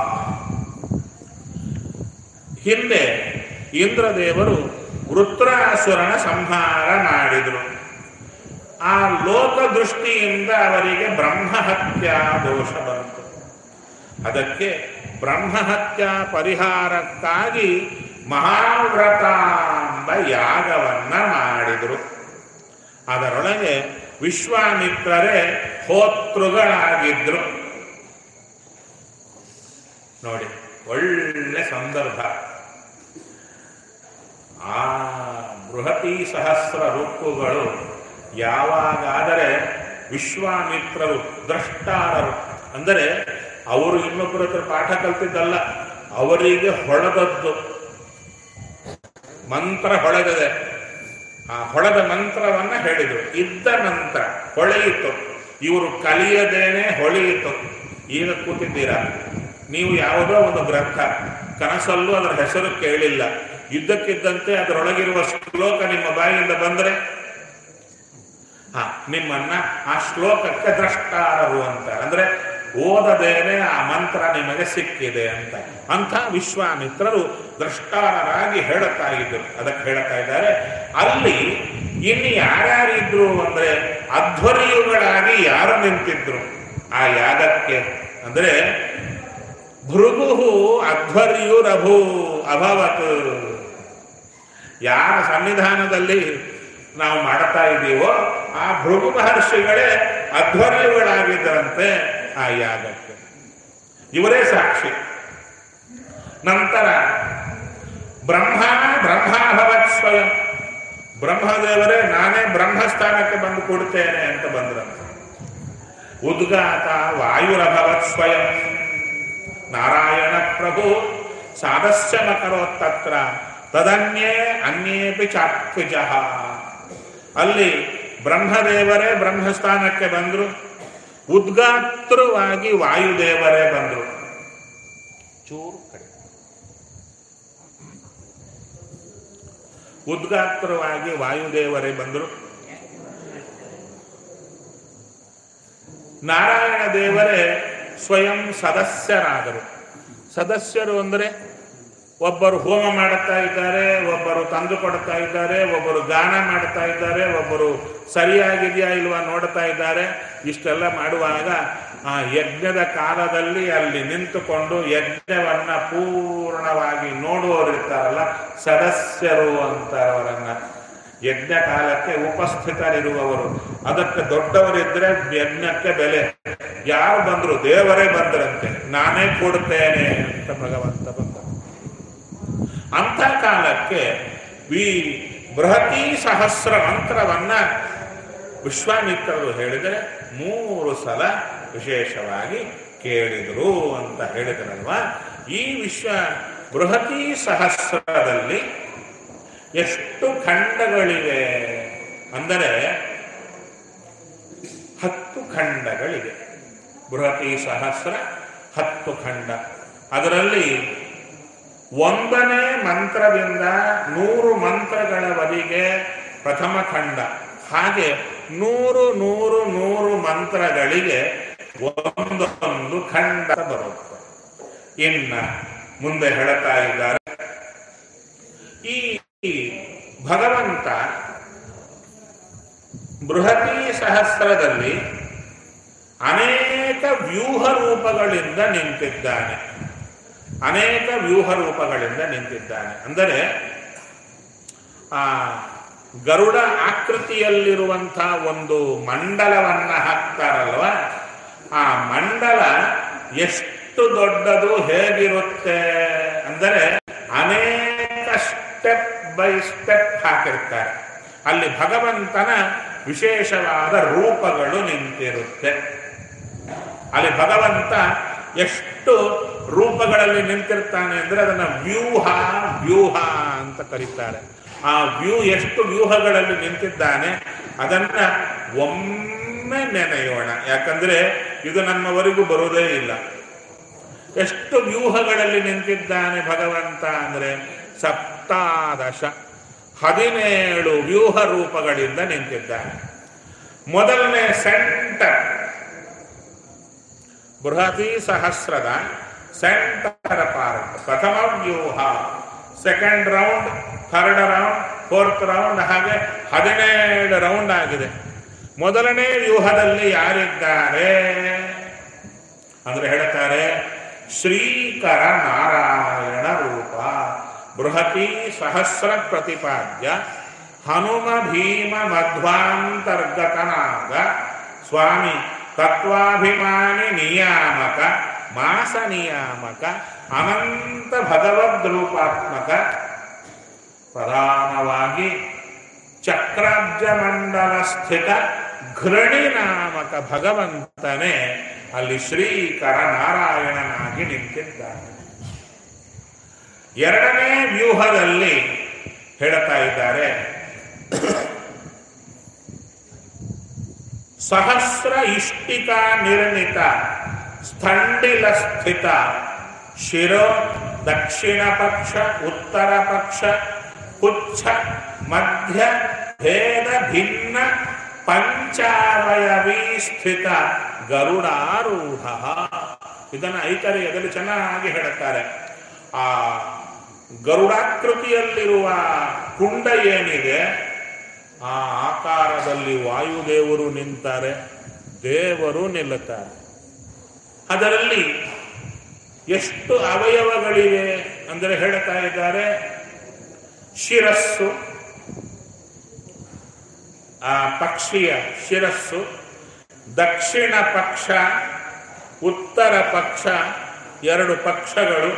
ಹಿಂದೆ ಇಂದ್ರದೇವರು ವೃತ್ರಾಸುರನ ಸಂಹಾರ ಮಾಡಿದರು ಆ ಲೋಕ ದೃಷ್ಟಿಯಿಂದ ಅವರಿಗೆ ಬ್ರಹ್ಮಹತ್ಯಾ ದೋಷ ಬಂತು ಅದಕ್ಕೆ ಬ್ರಹ್ಮಹತ್ಯಾ ಪರಿಹಾರಕ್ಕಾಗಿ ಮಹಾವ್ರತ ಎಂಬ ಯಾಗವನ್ನ ಮಾಡಿದರು ಅದರೊಳಗೆ ವಿಶ್ವಾಮಿತ್ರರೇ ಹೋತೃಗಳಾಗಿದ್ರು ನೋಡಿ ಒಳ್ಳೆ ಸಂದರ್ಭ ಆ ಬೃಹತಿ ಸಹಸ್ರ ಋಕ್ಕುಗಳು ಯಾವಾಗಾದರೆ ವಿಶ್ವಾಮಿತ್ರರು ದ್ರಷ್ಟಾರರು ಅಂದರೆ ಅವರು ಇನ್ನೊಬ್ಬರ ಹತ್ರ ಪಾಠ ಕಲ್ತಿದ್ದಲ್ಲ ಅವರಿಗೆ ಹೊಳೆದದ್ದು ಮಂತ್ರ ಹೊಳೆದಿದೆ ಆ ಹೊಳೆದ ಮಂತ್ರವನ್ನ ಹೇಳಿದರು ಇದ್ದ ಮಂತ್ರ ಹೊಳೆಯಿತು ಇವರು ಕಲಿಯದೇನೆ ಹೊಳೆಯಿತು ಈಗ ಕೂತಿದ್ದೀರಾ ನೀವು ಯಾವುದೋ ಒಂದು ಗ್ರಂಥ ಕನಸಲ್ಲೂ ಅದರ ಹೆಸರು ಕೇಳಿಲ್ಲ ಇದ್ದಕ್ಕಿದ್ದಂತೆ ಅದರೊಳಗಿರುವ ಶ್ಲೋಕ ನಿಮ್ಮ ಬಾಯಿಯಿಂದ ಬಂದರೆ ಹಾ ನಿಮ್ಮನ್ನ ಆ ಶ್ಲೋಕಕ್ಕೆ ದ್ರಷ್ಟಾರರು ಅಂತಾರೆ ಅಂದ್ರೆ ಓದದೇನೆ ಆ ಮಂತ್ರ ನಿಮಗೆ ಸಿಕ್ಕಿದೆ ಅಂತ ಅಂಥ ವಿಶ್ವಾಮಿತ್ರರು ದ್ರಷ್ಟಾರರಾಗಿ ಹೇಳುತ್ತಾ ಇದ್ದರು ಅದಕ್ಕೆ ಹೇಳುತ್ತಾ ಇದ್ದಾರೆ ಅಲ್ಲಿ ಇನ್ನು ಯಾರ್ಯಾರಿದ್ರು ಅಂದ್ರೆ ಅಧ್ವರ್ಯುಗಳಾಗಿ ಯಾರು ನಿಂತಿದ್ರು ಆ ಯಾಗಕ್ಕೆ ಅಂದ್ರೆ ಭೃಗು ಅಧ್ವರ್ಯುರಭೂ ಅಭವತ್ ಯಾರ ಸನ್ನಿಧಾನದಲ್ಲಿ ನಾವು ಮಾಡ್ತಾ ಇದ್ದೀವೋ ಆ ಭೃಗು ಮಹರ್ಷಿಗಳೇ ಅಧ್ವರ್ಯುಗಳಾಗಿದ್ದರಂತೆ ಆ ಯಾಗಕ್ಕೆ ಇವರೇ ಸಾಕ್ಷಿ ನಂತರ ಬ್ರಹ್ಮ ಬ್ರಹ್ಮಾಭವತ್ ಸ್ವಯಂ ಬ್ರಹ್ಮದೇವರೇ ನಾನೇ ಬ್ರಹ್ಮಸ್ಥಾನಕ್ಕೆ ಬಂದು ಕೊಡ್ತೇನೆ ಅಂತ ಬಂದ್ರಂತೆ ಉದ್ಗಾತ ವಾಯುರಭವತ್ ಸ್ವಯಂ ನಾರಾಯಣ ಪ್ರಭು ಸಾದಸ್ಯಮಕರೋತ್ತತ್ರ ತದನ್ಯೇ ಅನ್ಯೇಪಿ ಚಾತ್ವಿಜ ಅಲ್ಲಿ ಬ್ರಹ್ಮದೇವರೇ ಬ್ರಹ್ಮಸ್ಥಾನಕ್ಕೆ ಬಂದರು ಉದ್ಗಾತ್ರವಾಗಿ ವಾಯುದೇವರೇ ಬಂದರು ಚೂರು ಕಡೆ ಉದ್ಗಾತ್ರವಾಗಿ ವಾಯುದೇವರೇ ಬಂದರು ನಾರಾಯಣ ದೇವರೇ ಸ್ವಯಂ ಸದಸ್ಯರಾದರು ಸದಸ್ಯರು ಅಂದರೆ ಒಬ್ಬರು ಹೋಮ ಮಾಡುತ್ತಾ ಇದ್ದಾರೆ ಒಬ್ಬರು ತಂದು ಕೊಡ್ತಾ ಇದ್ದಾರೆ ಒಬ್ಬರು ಗಾನ ಮಾಡ್ತಾ ಇದ್ದಾರೆ ಒಬ್ಬರು ಸರಿಯಾಗಿದೆಯಾ ಇಲ್ವಾ ನೋಡ್ತಾ ಇದ್ದಾರೆ ಇಷ್ಟೆಲ್ಲ ಮಾಡುವಾಗ ಆ ಯಜ್ಞದ ಕಾಲದಲ್ಲಿ ಅಲ್ಲಿ ನಿಂತುಕೊಂಡು ಯಜ್ಞವನ್ನ ಪೂರ್ಣವಾಗಿ ನೋಡುವವರಿರ್ತಾರಲ್ಲ ಸದಸ್ಯರು ಅಂತಾರೆ ಅವರನ್ನ ಯಜ್ಞ ಕಾಲಕ್ಕೆ ಉಪಸ್ಥಿತರಿರುವವರು ಅದಕ್ಕೆ ದೊಡ್ಡವರಿದ್ರೆ ಯಜ್ಞಕ್ಕೆ ಬೆಲೆ ಯಾರು ಬಂದ್ರು ದೇವರೇ ಬಂದ್ರಂತೆ ನಾನೇ ಕೊಡ್ತೇನೆ ಅಂತ ಭಗವಂತ ಬಂದ ಅಂಥ ಕಾಲಕ್ಕೆ ಈ ಬೃಹತಿ ಸಹಸ್ರ ಮಂತ್ರವನ್ನ ವಿಶ್ವಾಮಿತ್ರರು ಹೇಳಿದರೆ ಮೂರು ಸಲ ವಿಶೇಷವಾಗಿ ಕೇಳಿದರು ಅಂತ ಹೇಳಿದರಲ್ವಾ ಈ ವಿಶ್ವ ಬೃಹತಿ ಸಹಸ್ರದಲ್ಲಿ ಎಷ್ಟು ಖಂಡಗಳಿವೆ ಅಂದರೆ ಹತ್ತು ಖಂಡಗಳಿವೆ ಬೃಹತಿ ಸಹಸ್ರ ಹತ್ತು ಖಂಡ ಅದರಲ್ಲಿ ಒಂದನೇ ಮಂತ್ರದಿಂದ ನೂರು ಮಂತ್ರಗಳವರೆಗೆ ಪ್ರಥಮ ಖಂಡ ಹಾಗೆ ನೂರು ನೂರು ನೂರು ಮಂತ್ರಗಳಿಗೆ ಒಂದೊಂದು ಖಂಡ ಬರುತ್ತೆ ಇನ್ನ ಮುಂದೆ ಹೇಳ್ತಾ ಇದ್ದಾರೆ ಈ ಭಗವಂತ ಬೃಹತಿ ಸಹಸ್ರದಲ್ಲಿ ಅನೇಕ ವ್ಯೂಹ ರೂಪಗಳಿಂದ ನಿಂತಿದ್ದಾನೆ ಅನೇಕ ವ್ಯೂಹ ರೂಪಗಳಿಂದ ನಿಂತಿದ್ದಾನೆ ಅಂದರೆ ಆ ಗರುಡ ಆಕೃತಿಯಲ್ಲಿರುವಂತಹ ಒಂದು ಮಂಡಲವನ್ನ ಹಾಕ್ತಾರಲ್ವ ಆ ಮಂಡಲ ಎಷ್ಟು ದೊಡ್ಡದು ಹೇಗಿರುತ್ತೆ ಅಂದರೆ ಅನೇಕ ಸ್ಟೆಪ್ ಬೈ ಸ್ಟೆಪ್ ಹಾಕಿರ್ತಾರೆ ಅಲ್ಲಿ ಭಗವಂತನ ವಿಶೇಷವಾದ ರೂಪಗಳು ನಿಂತಿರುತ್ತೆ ಅಲ್ಲಿ ಭಗವಂತ ಎಷ್ಟು ರೂಪಗಳಲ್ಲಿ ನಿಂತಿರ್ತಾನೆ ಅಂದ್ರೆ ಅದನ್ನ ವ್ಯೂಹ ವ್ಯೂಹ ಅಂತ ಕರೀತಾರೆ ಆ ವ್ಯೂ ಎಷ್ಟು ವ್ಯೂಹಗಳಲ್ಲಿ ನಿಂತಿದ್ದಾನೆ ಅದನ್ನ ಒಮ್ಮೆ ನೆನೆಯೋಣ ಯಾಕಂದ್ರೆ ಇದು ನಮ್ಮವರೆಗೂ ಬರೋದೇ ಇಲ್ಲ ಎಷ್ಟು ವ್ಯೂಹಗಳಲ್ಲಿ ನಿಂತಿದ್ದಾನೆ ಭಗವಂತ ಅಂದ್ರೆ ಸಪ್ತಾದಶ ಹದಿನೇಳು ವ್ಯೂಹ ರೂಪಗಳಿಂದ ನಿಂತಿದ್ದಾನೆ ಮೊದಲನೇ ಸೆಂಟರ್ ಬೃಹತಿ ಸಹಸ್ರದ ಸೆಂಟರ್ ಪಾರ್ಟ್ ಪ್ರಥಮ ವ್ಯೂಹ second round third round fourth round ಹಾಗೆ ಹದಿನೇಳು ರೌಂಡ್ ಆಗಿದೆ ಮೊದಲನೇ ವ್ಯೂಹದಲ್ಲಿ ಯಾರಿದ್ದಾರೆ ಅಂದ್ರೆ ಹೇಳ್ತಾರೆ ಶ್ರೀಕರ ನಾರಾಯಣ ರೂಪ ಬೃಹತಿ ಸಹಸ್ರ ಪ್ರತಿಪಾದ್ಯ ಹನುಮ ಭೀಮ ಮಧ್ವಾಂತರ್ಗತನಾದ ಸ್ವಾಮಿ ತತ್ವಾಭಿಮಾನಿ ನಿಯಾಮಕ ಮಾಸ ನಿಯಾಮಕ ಅನಂತ ಭಗವದ್ರೂಪಾತ್ಮಕ ಪ್ರಧಾನವಾಗಿ ಚಕ್ರಾಬ್ಜ ಮಂಡಲ ಸ್ಥಿತ ಘೃಣಿ ನಾಮಕ ಭಗವಂತನೇ ಅಲ್ಲಿ ಶ್ರೀಕರ ನಾರಾಯಣನಾಗಿ ನಿಂತಿದ್ದಾನೆ ಎರಡನೇ ವ್ಯೂಹದಲ್ಲಿ ಹೇಳ್ತಾ ಇದ್ದಾರೆ ಸಹಸ್ರ ಇಷ್ಟಿಕಾ ನಿರ್ಮಿತ ಸ್ಥಂಡಿಲ ಸ್ಥಿತ ಶಿರೋ ದಕ್ಷಿಣ ಪಕ್ಷ ಉತ್ತರ ಪಕ್ಷ ಪುಚ್ಛ ಮಧ್ಯ ಭೇದ ಭಿನ್ನ ಪಂಚಾವಯವೀ ಸ್ಥಿತ ಗರುಡಾರೂಢ ಇದನ್ನು ಐತರೆಯದಲ್ಲಿ ಚೆನ್ನಾಗಿ ಹೇಳುತ್ತಾರೆ ಆ ಗರುಡಾಕೃತಿಯಲ್ಲಿರುವ ಕುಂಡ ಏನಿದೆ ಆ ಆಕಾರದಲ್ಲಿ ವಾಯುದೇವರು ನಿಂತಾರೆ ದೇವರು ನಿಲ್ಲುತ್ತಾರೆ ಅದರಲ್ಲಿ ಎಷ್ಟು ಅವಯವಗಳಿವೆ ಅಂದರೆ ಹೇಳ್ತಾ ಇದ್ದಾರೆ ಶಿರಸ್ಸು ಆ ಪಕ್ಷಿಯ ಶಿರಸ್ಸು ದಕ್ಷಿಣ ಪಕ್ಷ ಉತ್ತರ ಪಕ್ಷ ಎರಡು ಪಕ್ಷಗಳು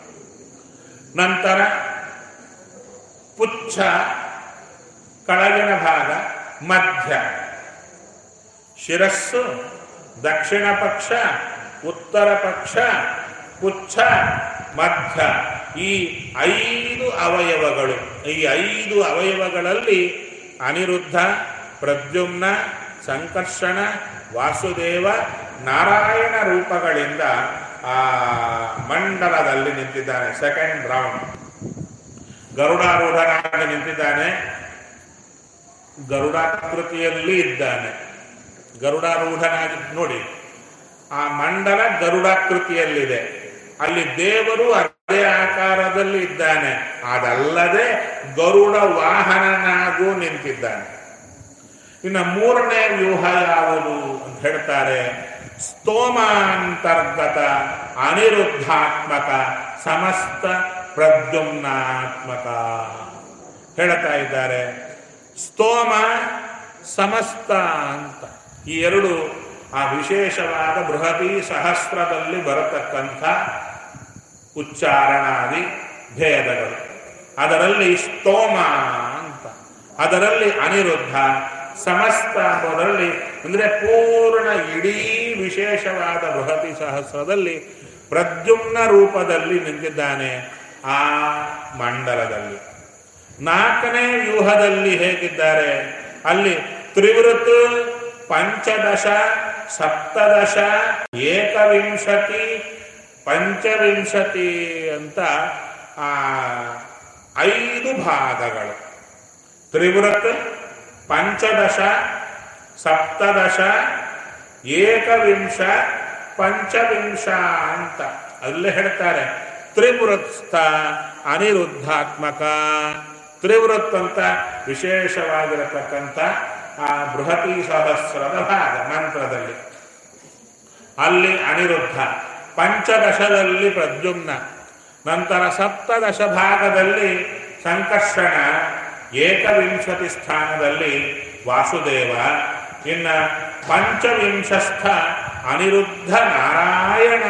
ನಂತರ ಪುಚ್ಛ ಕೆಳಗಿನ ಭಾಗ ಮಧ್ಯ ಶಿರಸ್ಸು ದಕ್ಷಿಣ ಪಕ್ಷ ಉತ್ತರ ಪಕ್ಷ ಪುಚ್ಛ ಮಧ್ಯ ಈ ಐದು ಅವಯವಗಳು ಈ ಐದು ಅವಯವಗಳಲ್ಲಿ ಅನಿರುದ್ಧ ಪ್ರದ್ಯುಮ್ನ ಸಂಕರ್ಷಣ ವಾಸುದೇವ ನಾರಾಯಣ ರೂಪಗಳಿಂದ ಆ ಮಂಡಲದಲ್ಲಿ ನಿಂತಿದ್ದಾನೆ ಸೆಕೆಂಡ್ ರೌಂಡ್ ಗರುಡಾರೂಢನಾಗಿ ನಿಂತಿದ್ದಾನೆ ಗರುಡಾಕೃತಿಯಲ್ಲಿ ಇದ್ದಾನೆ ಗರುಡಾರೂಢನಾಗಿ ನೋಡಿ ಆ ಮಂಡಲ ಗರುಡಾಕೃತಿಯಲ್ಲಿದೆ ಅಲ್ಲಿ ದೇವರು ಅದೇ ಆಕಾರದಲ್ಲಿ ಇದ್ದಾನೆ ಅದಲ್ಲದೆ ಗರುಡ ವಾಹನನಾಗೂ ನಿಂತಿದ್ದಾನೆ ಇನ್ನು ಮೂರನೇ ವ್ಯೂಹ ಯಾವುದು ಅಂತ ಹೇಳ್ತಾರೆ ಸ್ತೋಮಾಂತರ್ಗತ ಅನಿರುದ್ಧಾತ್ಮಕ ಸಮಸ್ತ ಪ್ರದ್ಯುಮ್ನಾತ್ಮಕ ಹೇಳ್ತಾ ಇದ್ದಾರೆ ಸ್ತೋಮ ಸಮಸ್ತ ಅಂತ ಈ ಎರಡು ಆ ವಿಶೇಷವಾದ ಬೃಹತಿ ಸಹಸ್ರದಲ್ಲಿ ಬರತಕ್ಕಂಥ ಉಚ್ಚಾರಣಾದಿ ಭೇದಗಳು ಅದರಲ್ಲಿ ಸ್ತೋಮ ಅಂತ ಅದರಲ್ಲಿ ಅನಿರುದ್ಧ ಸಮಸ್ತ ಎಂಬುದರಲ್ಲಿ ಅಂದರೆ ಪೂರ್ಣ ಇಡೀ ವಿಶೇಷವಾದ ಬೃಹತಿ ಸಹಸ್ರದಲ್ಲಿ ಪ್ರದ್ಯುಮ್ನ ರೂಪದಲ್ಲಿ ನಿಂತಿದ್ದಾನೆ ಆ ಮಂಡಲದಲ್ಲಿ ನಾಲ್ಕನೇ ವ್ಯೂಹದಲ್ಲಿ ಹೇಗಿದ್ದಾರೆ ಅಲ್ಲಿ ತ್ರಿವೃತ್ ಪಂಚದಶ ಸಪ್ತದಶ ಏಕವಿಂಶತಿ ಪಂಚವಿಂಶತಿ ಅಂತ ಆ ಐದು ಭಾಗಗಳು ತ್ರಿವೃತ್ ಪಂಚದಶ ಸಪ್ತದಶ ಏಕವಿಂಶ ಪಂಚವಿಂಶ ಅಂತ ಅಲ್ಲೇ ಹೇಳ್ತಾರೆ ತ್ರಿವೃತ್ಸ್ಥ ಅನಿರುದ್ಧಾತ್ಮಕ ತ್ರಿವೃತ್ ಅಂತ ವಿಶೇಷವಾಗಿರತಕ್ಕಂಥ ಆ ಬೃಹತಿ ಸಹಸ್ರದ ಭಾಗ ಮಂತ್ರದಲ್ಲಿ ಅಲ್ಲಿ ಅನಿರುದ್ಧ ಪಂಚದಶದಲ್ಲಿ ಪ್ರದ್ಯುಮ್ನ ನಂತರ ಸಪ್ತದಶ ಭಾಗದಲ್ಲಿ ಸಂಕರ್ಷಣ ಏಕವಿಂಶತಿ ಸ್ಥಾನದಲ್ಲಿ ವಾಸುದೇವ ಇನ್ನ ಪಂಚವಿಂಶಸ್ಥ ಅನಿರುದ್ಧ ನಾರಾಯಣ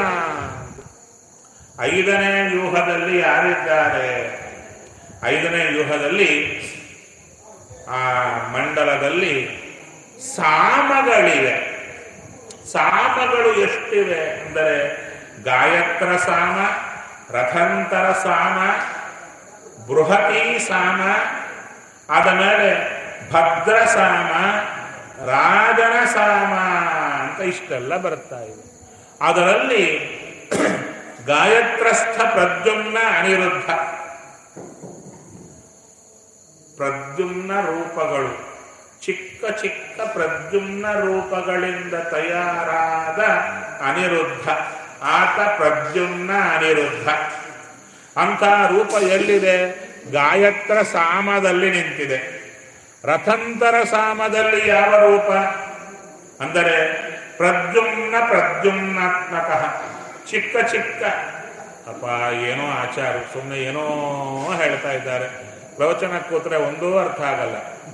ಐದನೇ ವ್ಯೂಹದಲ್ಲಿ ಯಾರಿದ್ದಾರೆ ಐದನೇ ವ್ಯೂಹದಲ್ಲಿ ಆ ಮಂಡಲದಲ್ಲಿ ಸಾಮಗಳಿವೆ ಸಾಮಗಳು ಎಷ್ಟಿವೆ ಅಂದರೆ ಗಾಯತ್ರ ಸಾಮ ರಥಂತರ ಸಾಮ ಬೃಹತಿ ಸಾಮ ಆದ ಮೇಲೆ ಭದ್ರ ಸಾಮ ರಾಜನ ಸಾಮ ಅಂತ ಇಷ್ಟೆಲ್ಲ ಬರ್ತಾ ಇದೆ ಅದರಲ್ಲಿ ಗಾಯತ್ರಸ್ಥ ಪ್ರದ್ಯುಮ್ನ ಅನಿರುದ್ಧ ಪ್ರದ್ಯುಮ್ನ ರೂಪಗಳು ಚಿಕ್ಕ ಚಿಕ್ಕ ಪ್ರದ್ಯುಮ್ನ ರೂಪಗಳಿಂದ ತಯಾರಾದ ಅನಿರುದ್ಧ ಆತ ಪ್ರದ್ಯುಮ್ನ ಅನಿರುದ್ಧ ಅಂಥ ರೂಪ ಎಲ್ಲಿದೆ ಗಾಯತ್ರ ಸಾಮದಲ್ಲಿ ನಿಂತಿದೆ ರಥಂತರ ಸಾಮದಲ್ಲಿ ಯಾವ ರೂಪ ಅಂದರೆ ಪ್ರದ್ಯುಮ್ನ ಪ್ರದ್ಯುಮ್ನಾತ್ಮಕ ಚಿಕ್ಕ ಚಿಕ್ಕ ಅಪ್ಪ ಏನೋ ಆಚಾರ ಸುಮ್ಮನೆ ಏನೋ ಹೇಳ್ತಾ ಇದ್ದಾರೆ ಪ್ರವಚನ ಕೂತ್ರೆ ಒಂದೂ ಅರ್ಥ ಆಗಲ್ಲ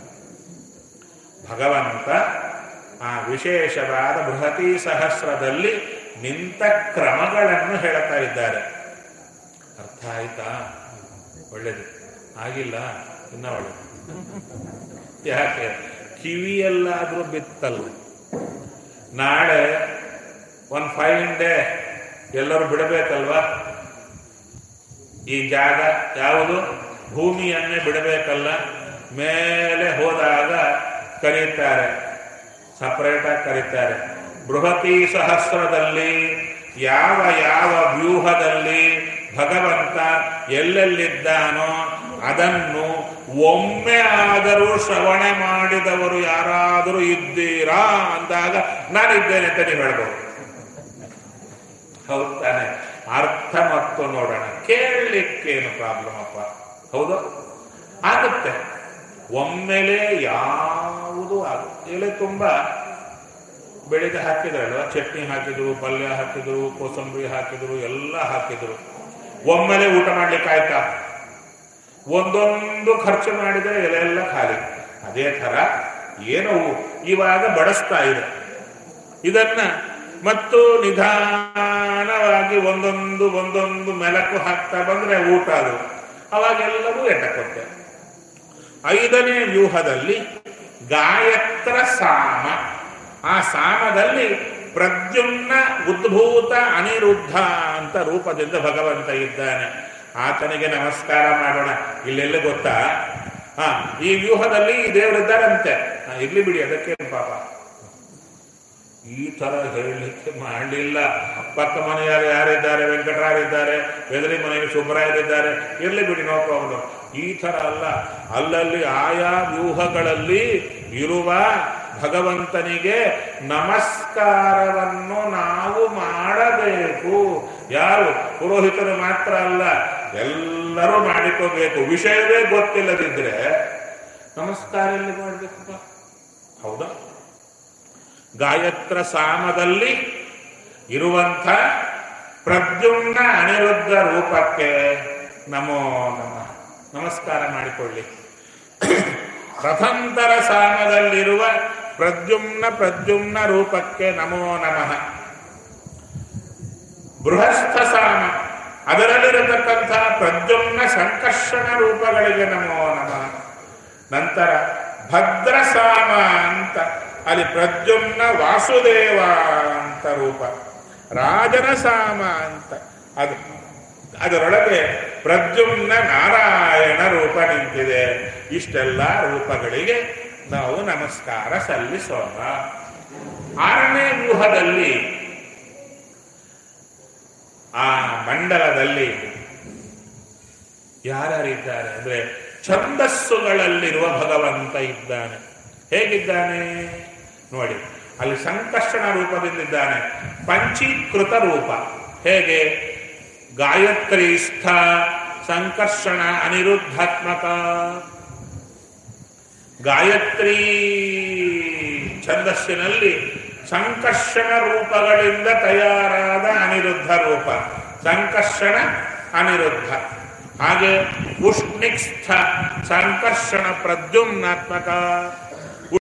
ಭಗವಂತ ಆ ವಿಶೇಷವಾದ ಬೃಹತಿ ಸಹಸ್ರದಲ್ಲಿ ನಿಂತ ಕ್ರಮಗಳನ್ನು ಹೇಳ್ತಾ ಇದ್ದಾರೆ ಅರ್ಥ ಆಯ್ತಾ ಒಳ್ಳೇದು ಆಗಿಲ್ಲ ಇನ್ನ ಒಳ್ಳೇದು ಯಾಕೆ ಕಿವಿಯಲ್ಲಾದ್ರೂ ಬಿತ್ತಲ್ಲ ನಾಳೆ ಒಂದು ಫೈವ್ ಡೇ ಎಲ್ಲರೂ ಬಿಡಬೇಕಲ್ವಾ ಈ ಜಾಗ ಯಾವುದು ಭೂಮಿಯನ್ನೇ ಬಿಡಬೇಕಲ್ಲ ಮೇಲೆ ಹೋದಾಗ ಕರೀತಾರೆ ಸಪರೇಟಾಗಿ ಕರೀತಾರೆ ಬೃಹತಿ ಸಹಸ್ರದಲ್ಲಿ ಯಾವ ಯಾವ ವ್ಯೂಹದಲ್ಲಿ ಭಗವಂತ ಎಲ್ಲೆಲ್ಲಿದ್ದಾನೋ ಅದನ್ನು ಒಮ್ಮೆ ಆದರೂ ಶ್ರವಣ ಮಾಡಿದವರು ಯಾರಾದರೂ ಇದ್ದೀರಾ ಅಂದಾಗ ನಾನಿದ್ದೇನೆ ಅಂತ ನೀವು ಹೇಳ್ಬೋದು ಹೌದು ತಾನೆ ಅರ್ಥ ಮತ್ತು ನೋಡೋಣ ಕೇಳಲಿಕ್ಕೇನು ಪ್ರಾಬ್ಲಮ್ ಅಪ್ಪ ಹೌದು ಆಗುತ್ತೆ ಒಮ್ಮೆಲೆ ಯಾವುದು ಆಗುತ್ತೆ ಎಲೆ ತುಂಬಾ ಬೆಳಿಗ್ಗೆ ಹಾಕಿದ್ರಲ್ವ ಚಟ್ನಿ ಹಾಕಿದ್ರು ಪಲ್ಯ ಹಾಕಿದ್ರು ಕೋಸಂಬರಿ ಹಾಕಿದ್ರು ಎಲ್ಲ ಹಾಕಿದ್ರು ಒಮ್ಮೆಲೆ ಊಟ ಮಾಡ್ಲಿಕ್ಕೆ ಆಯ್ತಾ ಒಂದೊಂದು ಖರ್ಚು ಮಾಡಿದರೆ ಎಲೆಲ್ಲ ಖಾಲಿ ಅದೇ ತರ ಏನೋ ಇವಾಗ ಬಡಿಸ್ತಾ ಇದೆ ಇದನ್ನ ಮತ್ತು ನಿಧಾನವಾಗಿ ಒಂದೊಂದು ಒಂದೊಂದು ಮೆಲಕು ಹಾಕ್ತಾ ಬಂದ್ರೆ ಊಟ ಅದು ಅವಾಗೆಲ್ಲವೂ ಎಟಕುತ್ತೆ ಐದನೇ ವ್ಯೂಹದಲ್ಲಿ ಗಾಯತ್ರ ಸಾಮ ಆ ಸಾಮದಲ್ಲಿ ಪ್ರದ್ಯುಮ್ನ ಉದ್ಭೂತ ಅನಿರುದ್ಧ ಅಂತ ರೂಪದಿಂದ ಭಗವಂತ ಇದ್ದಾನೆ ಆತನಿಗೆ ನಮಸ್ಕಾರ ಮಾಡೋಣ ಇಲ್ಲೆಲ್ಲ ಗೊತ್ತಾ ಹಾ ಈ ವ್ಯೂಹದಲ್ಲಿ ಈ ದೇವರಿದ್ದಾರಂತೆ ಹಾ, ಇರ್ಲಿ ಬಿಡಿ ಅದಕ್ಕೆ ಪಾಪ ಈ ತರ ಹೇಳಲಿಕ್ಕೆ ಮಾಡಲಿಲ್ಲ ಪಕ್ಕ ಮನೆಯಲ್ಲಿ ಯಾರಿದ್ದಾರೆ ವೆಂಕಟರಾಯರಿದ್ದಾರೆ ಬೆದರಿ ಮನೆಯಲ್ಲಿ ಸುಬ್ಬರಾಯರಿದ್ದಾರೆ ಇರ್ಲಿ ಬಿಡಿ ನೋ ಪ್ರಾಬ್ಲಮ್ ಈ ತರ ಅಲ್ಲ ಅಲ್ಲಲ್ಲಿ ಆಯಾ ವ್ಯೂಹಗಳಲ್ಲಿ ಇರುವ ಭಗವಂತನಿಗೆ ನಮಸ್ಕಾರವನ್ನು ನಾವು ಮಾಡಬೇಕು ಯಾರು ಪುರೋಹಿತರು ಮಾತ್ರ ಅಲ್ಲ ಎಲ್ಲರೂ ಮಾಡಿಕೋಬೇಕು ವಿಷಯವೇ ಗೊತ್ತಿಲ್ಲದಿದ್ರೆ ನಮಸ್ಕಾರ ಎಲ್ಲಿ ಮಾಡ್ಬೇಕಪ್ಪ ಹೌದಾ ಗಾಯತ್ರ ಸಾಮದಲ್ಲಿ ಇರುವಂಥ ಪ್ರದ್ಯುಮ್ನ ಅನಿರುದ್ಧ ರೂಪಕ್ಕೆ ನಮೋ ನಮ ನಮಸ್ಕಾರ ಮಾಡಿಕೊಳ್ಳಿ ರಥಂತರ ಸಾಮದಲ್ಲಿರುವ ಪ್ರದ್ಯುಮ್ನ ಪ್ರದ್ಯುಮ್ನ ರೂಪಕ್ಕೆ ನಮೋ ನಮಃ ಬೃಹಸ್ಥ ಸಾಮ ಅದರಲ್ಲಿರತಕ್ಕಂಥ ಪ್ರದ್ಯುಮ್ನ ಸಂಕರ್ಷಣ ರೂಪಗಳಿಗೆ ನಮೋ ನಮಃ ನಂತರ ಭದ್ರಸಾಮ ಅಂತ ಅಲ್ಲಿ ಪ್ರದ್ಯುಮ್ನ ವಾಸುದೇವ ಅಂತ ರೂಪ ರಾಜನ ಸಾಮ ಅಂತ ಅದು ಅದರೊಳಗೆ ಪ್ರದ್ಯುಮ್ನ ನಾರಾಯಣ ರೂಪ ನಿಂತಿದೆ ಇಷ್ಟೆಲ್ಲ ರೂಪಗಳಿಗೆ ನಾವು ನಮಸ್ಕಾರ ಸಲ್ಲಿಸೋಣ ಆರನೇ ವ್ಯೂಹದಲ್ಲಿ ಆ ಮಂಡಲದಲ್ಲಿ ಯಾರ್ಯಾರಿದ್ದಾರೆ ಅಂದ್ರೆ ಛಂದಸ್ಸುಗಳಲ್ಲಿರುವ ಭಗವಂತ ಇದ್ದಾನೆ ಹೇಗಿದ್ದಾನೆ ನೋಡಿ ಅಲ್ಲಿ ಸಂಕರ್ಷಣ ರೂಪದಿಂದಿದ್ದಾನೆ ಪಂಚೀಕೃತ ರೂಪ ಹೇಗೆ ಗಾಯತ್ರಿ ಸ್ಥ ಸಂಕರ್ಷಣ ಅನಿರುದ್ಧಾತ್ಮಕ ಗಾಯತ್ರಿ ಛಂದಸ್ಸಿನಲ್ಲಿ ಸಂಕರ್ಷಣ ರೂಪಗಳಿಂದ ತಯಾರಾದ ಅನಿರುದ್ಧ ರೂಪ ಸಂಕರ್ಷಣ ಅನಿರುದ್ಧ ಹಾಗೆ ಉಷ್ಣಿಕ್ಸ್ಥ ಸಂಕರ್ಷಣ ಪ್ರದ್ಯುಮ್ನಾತ್ಮಕ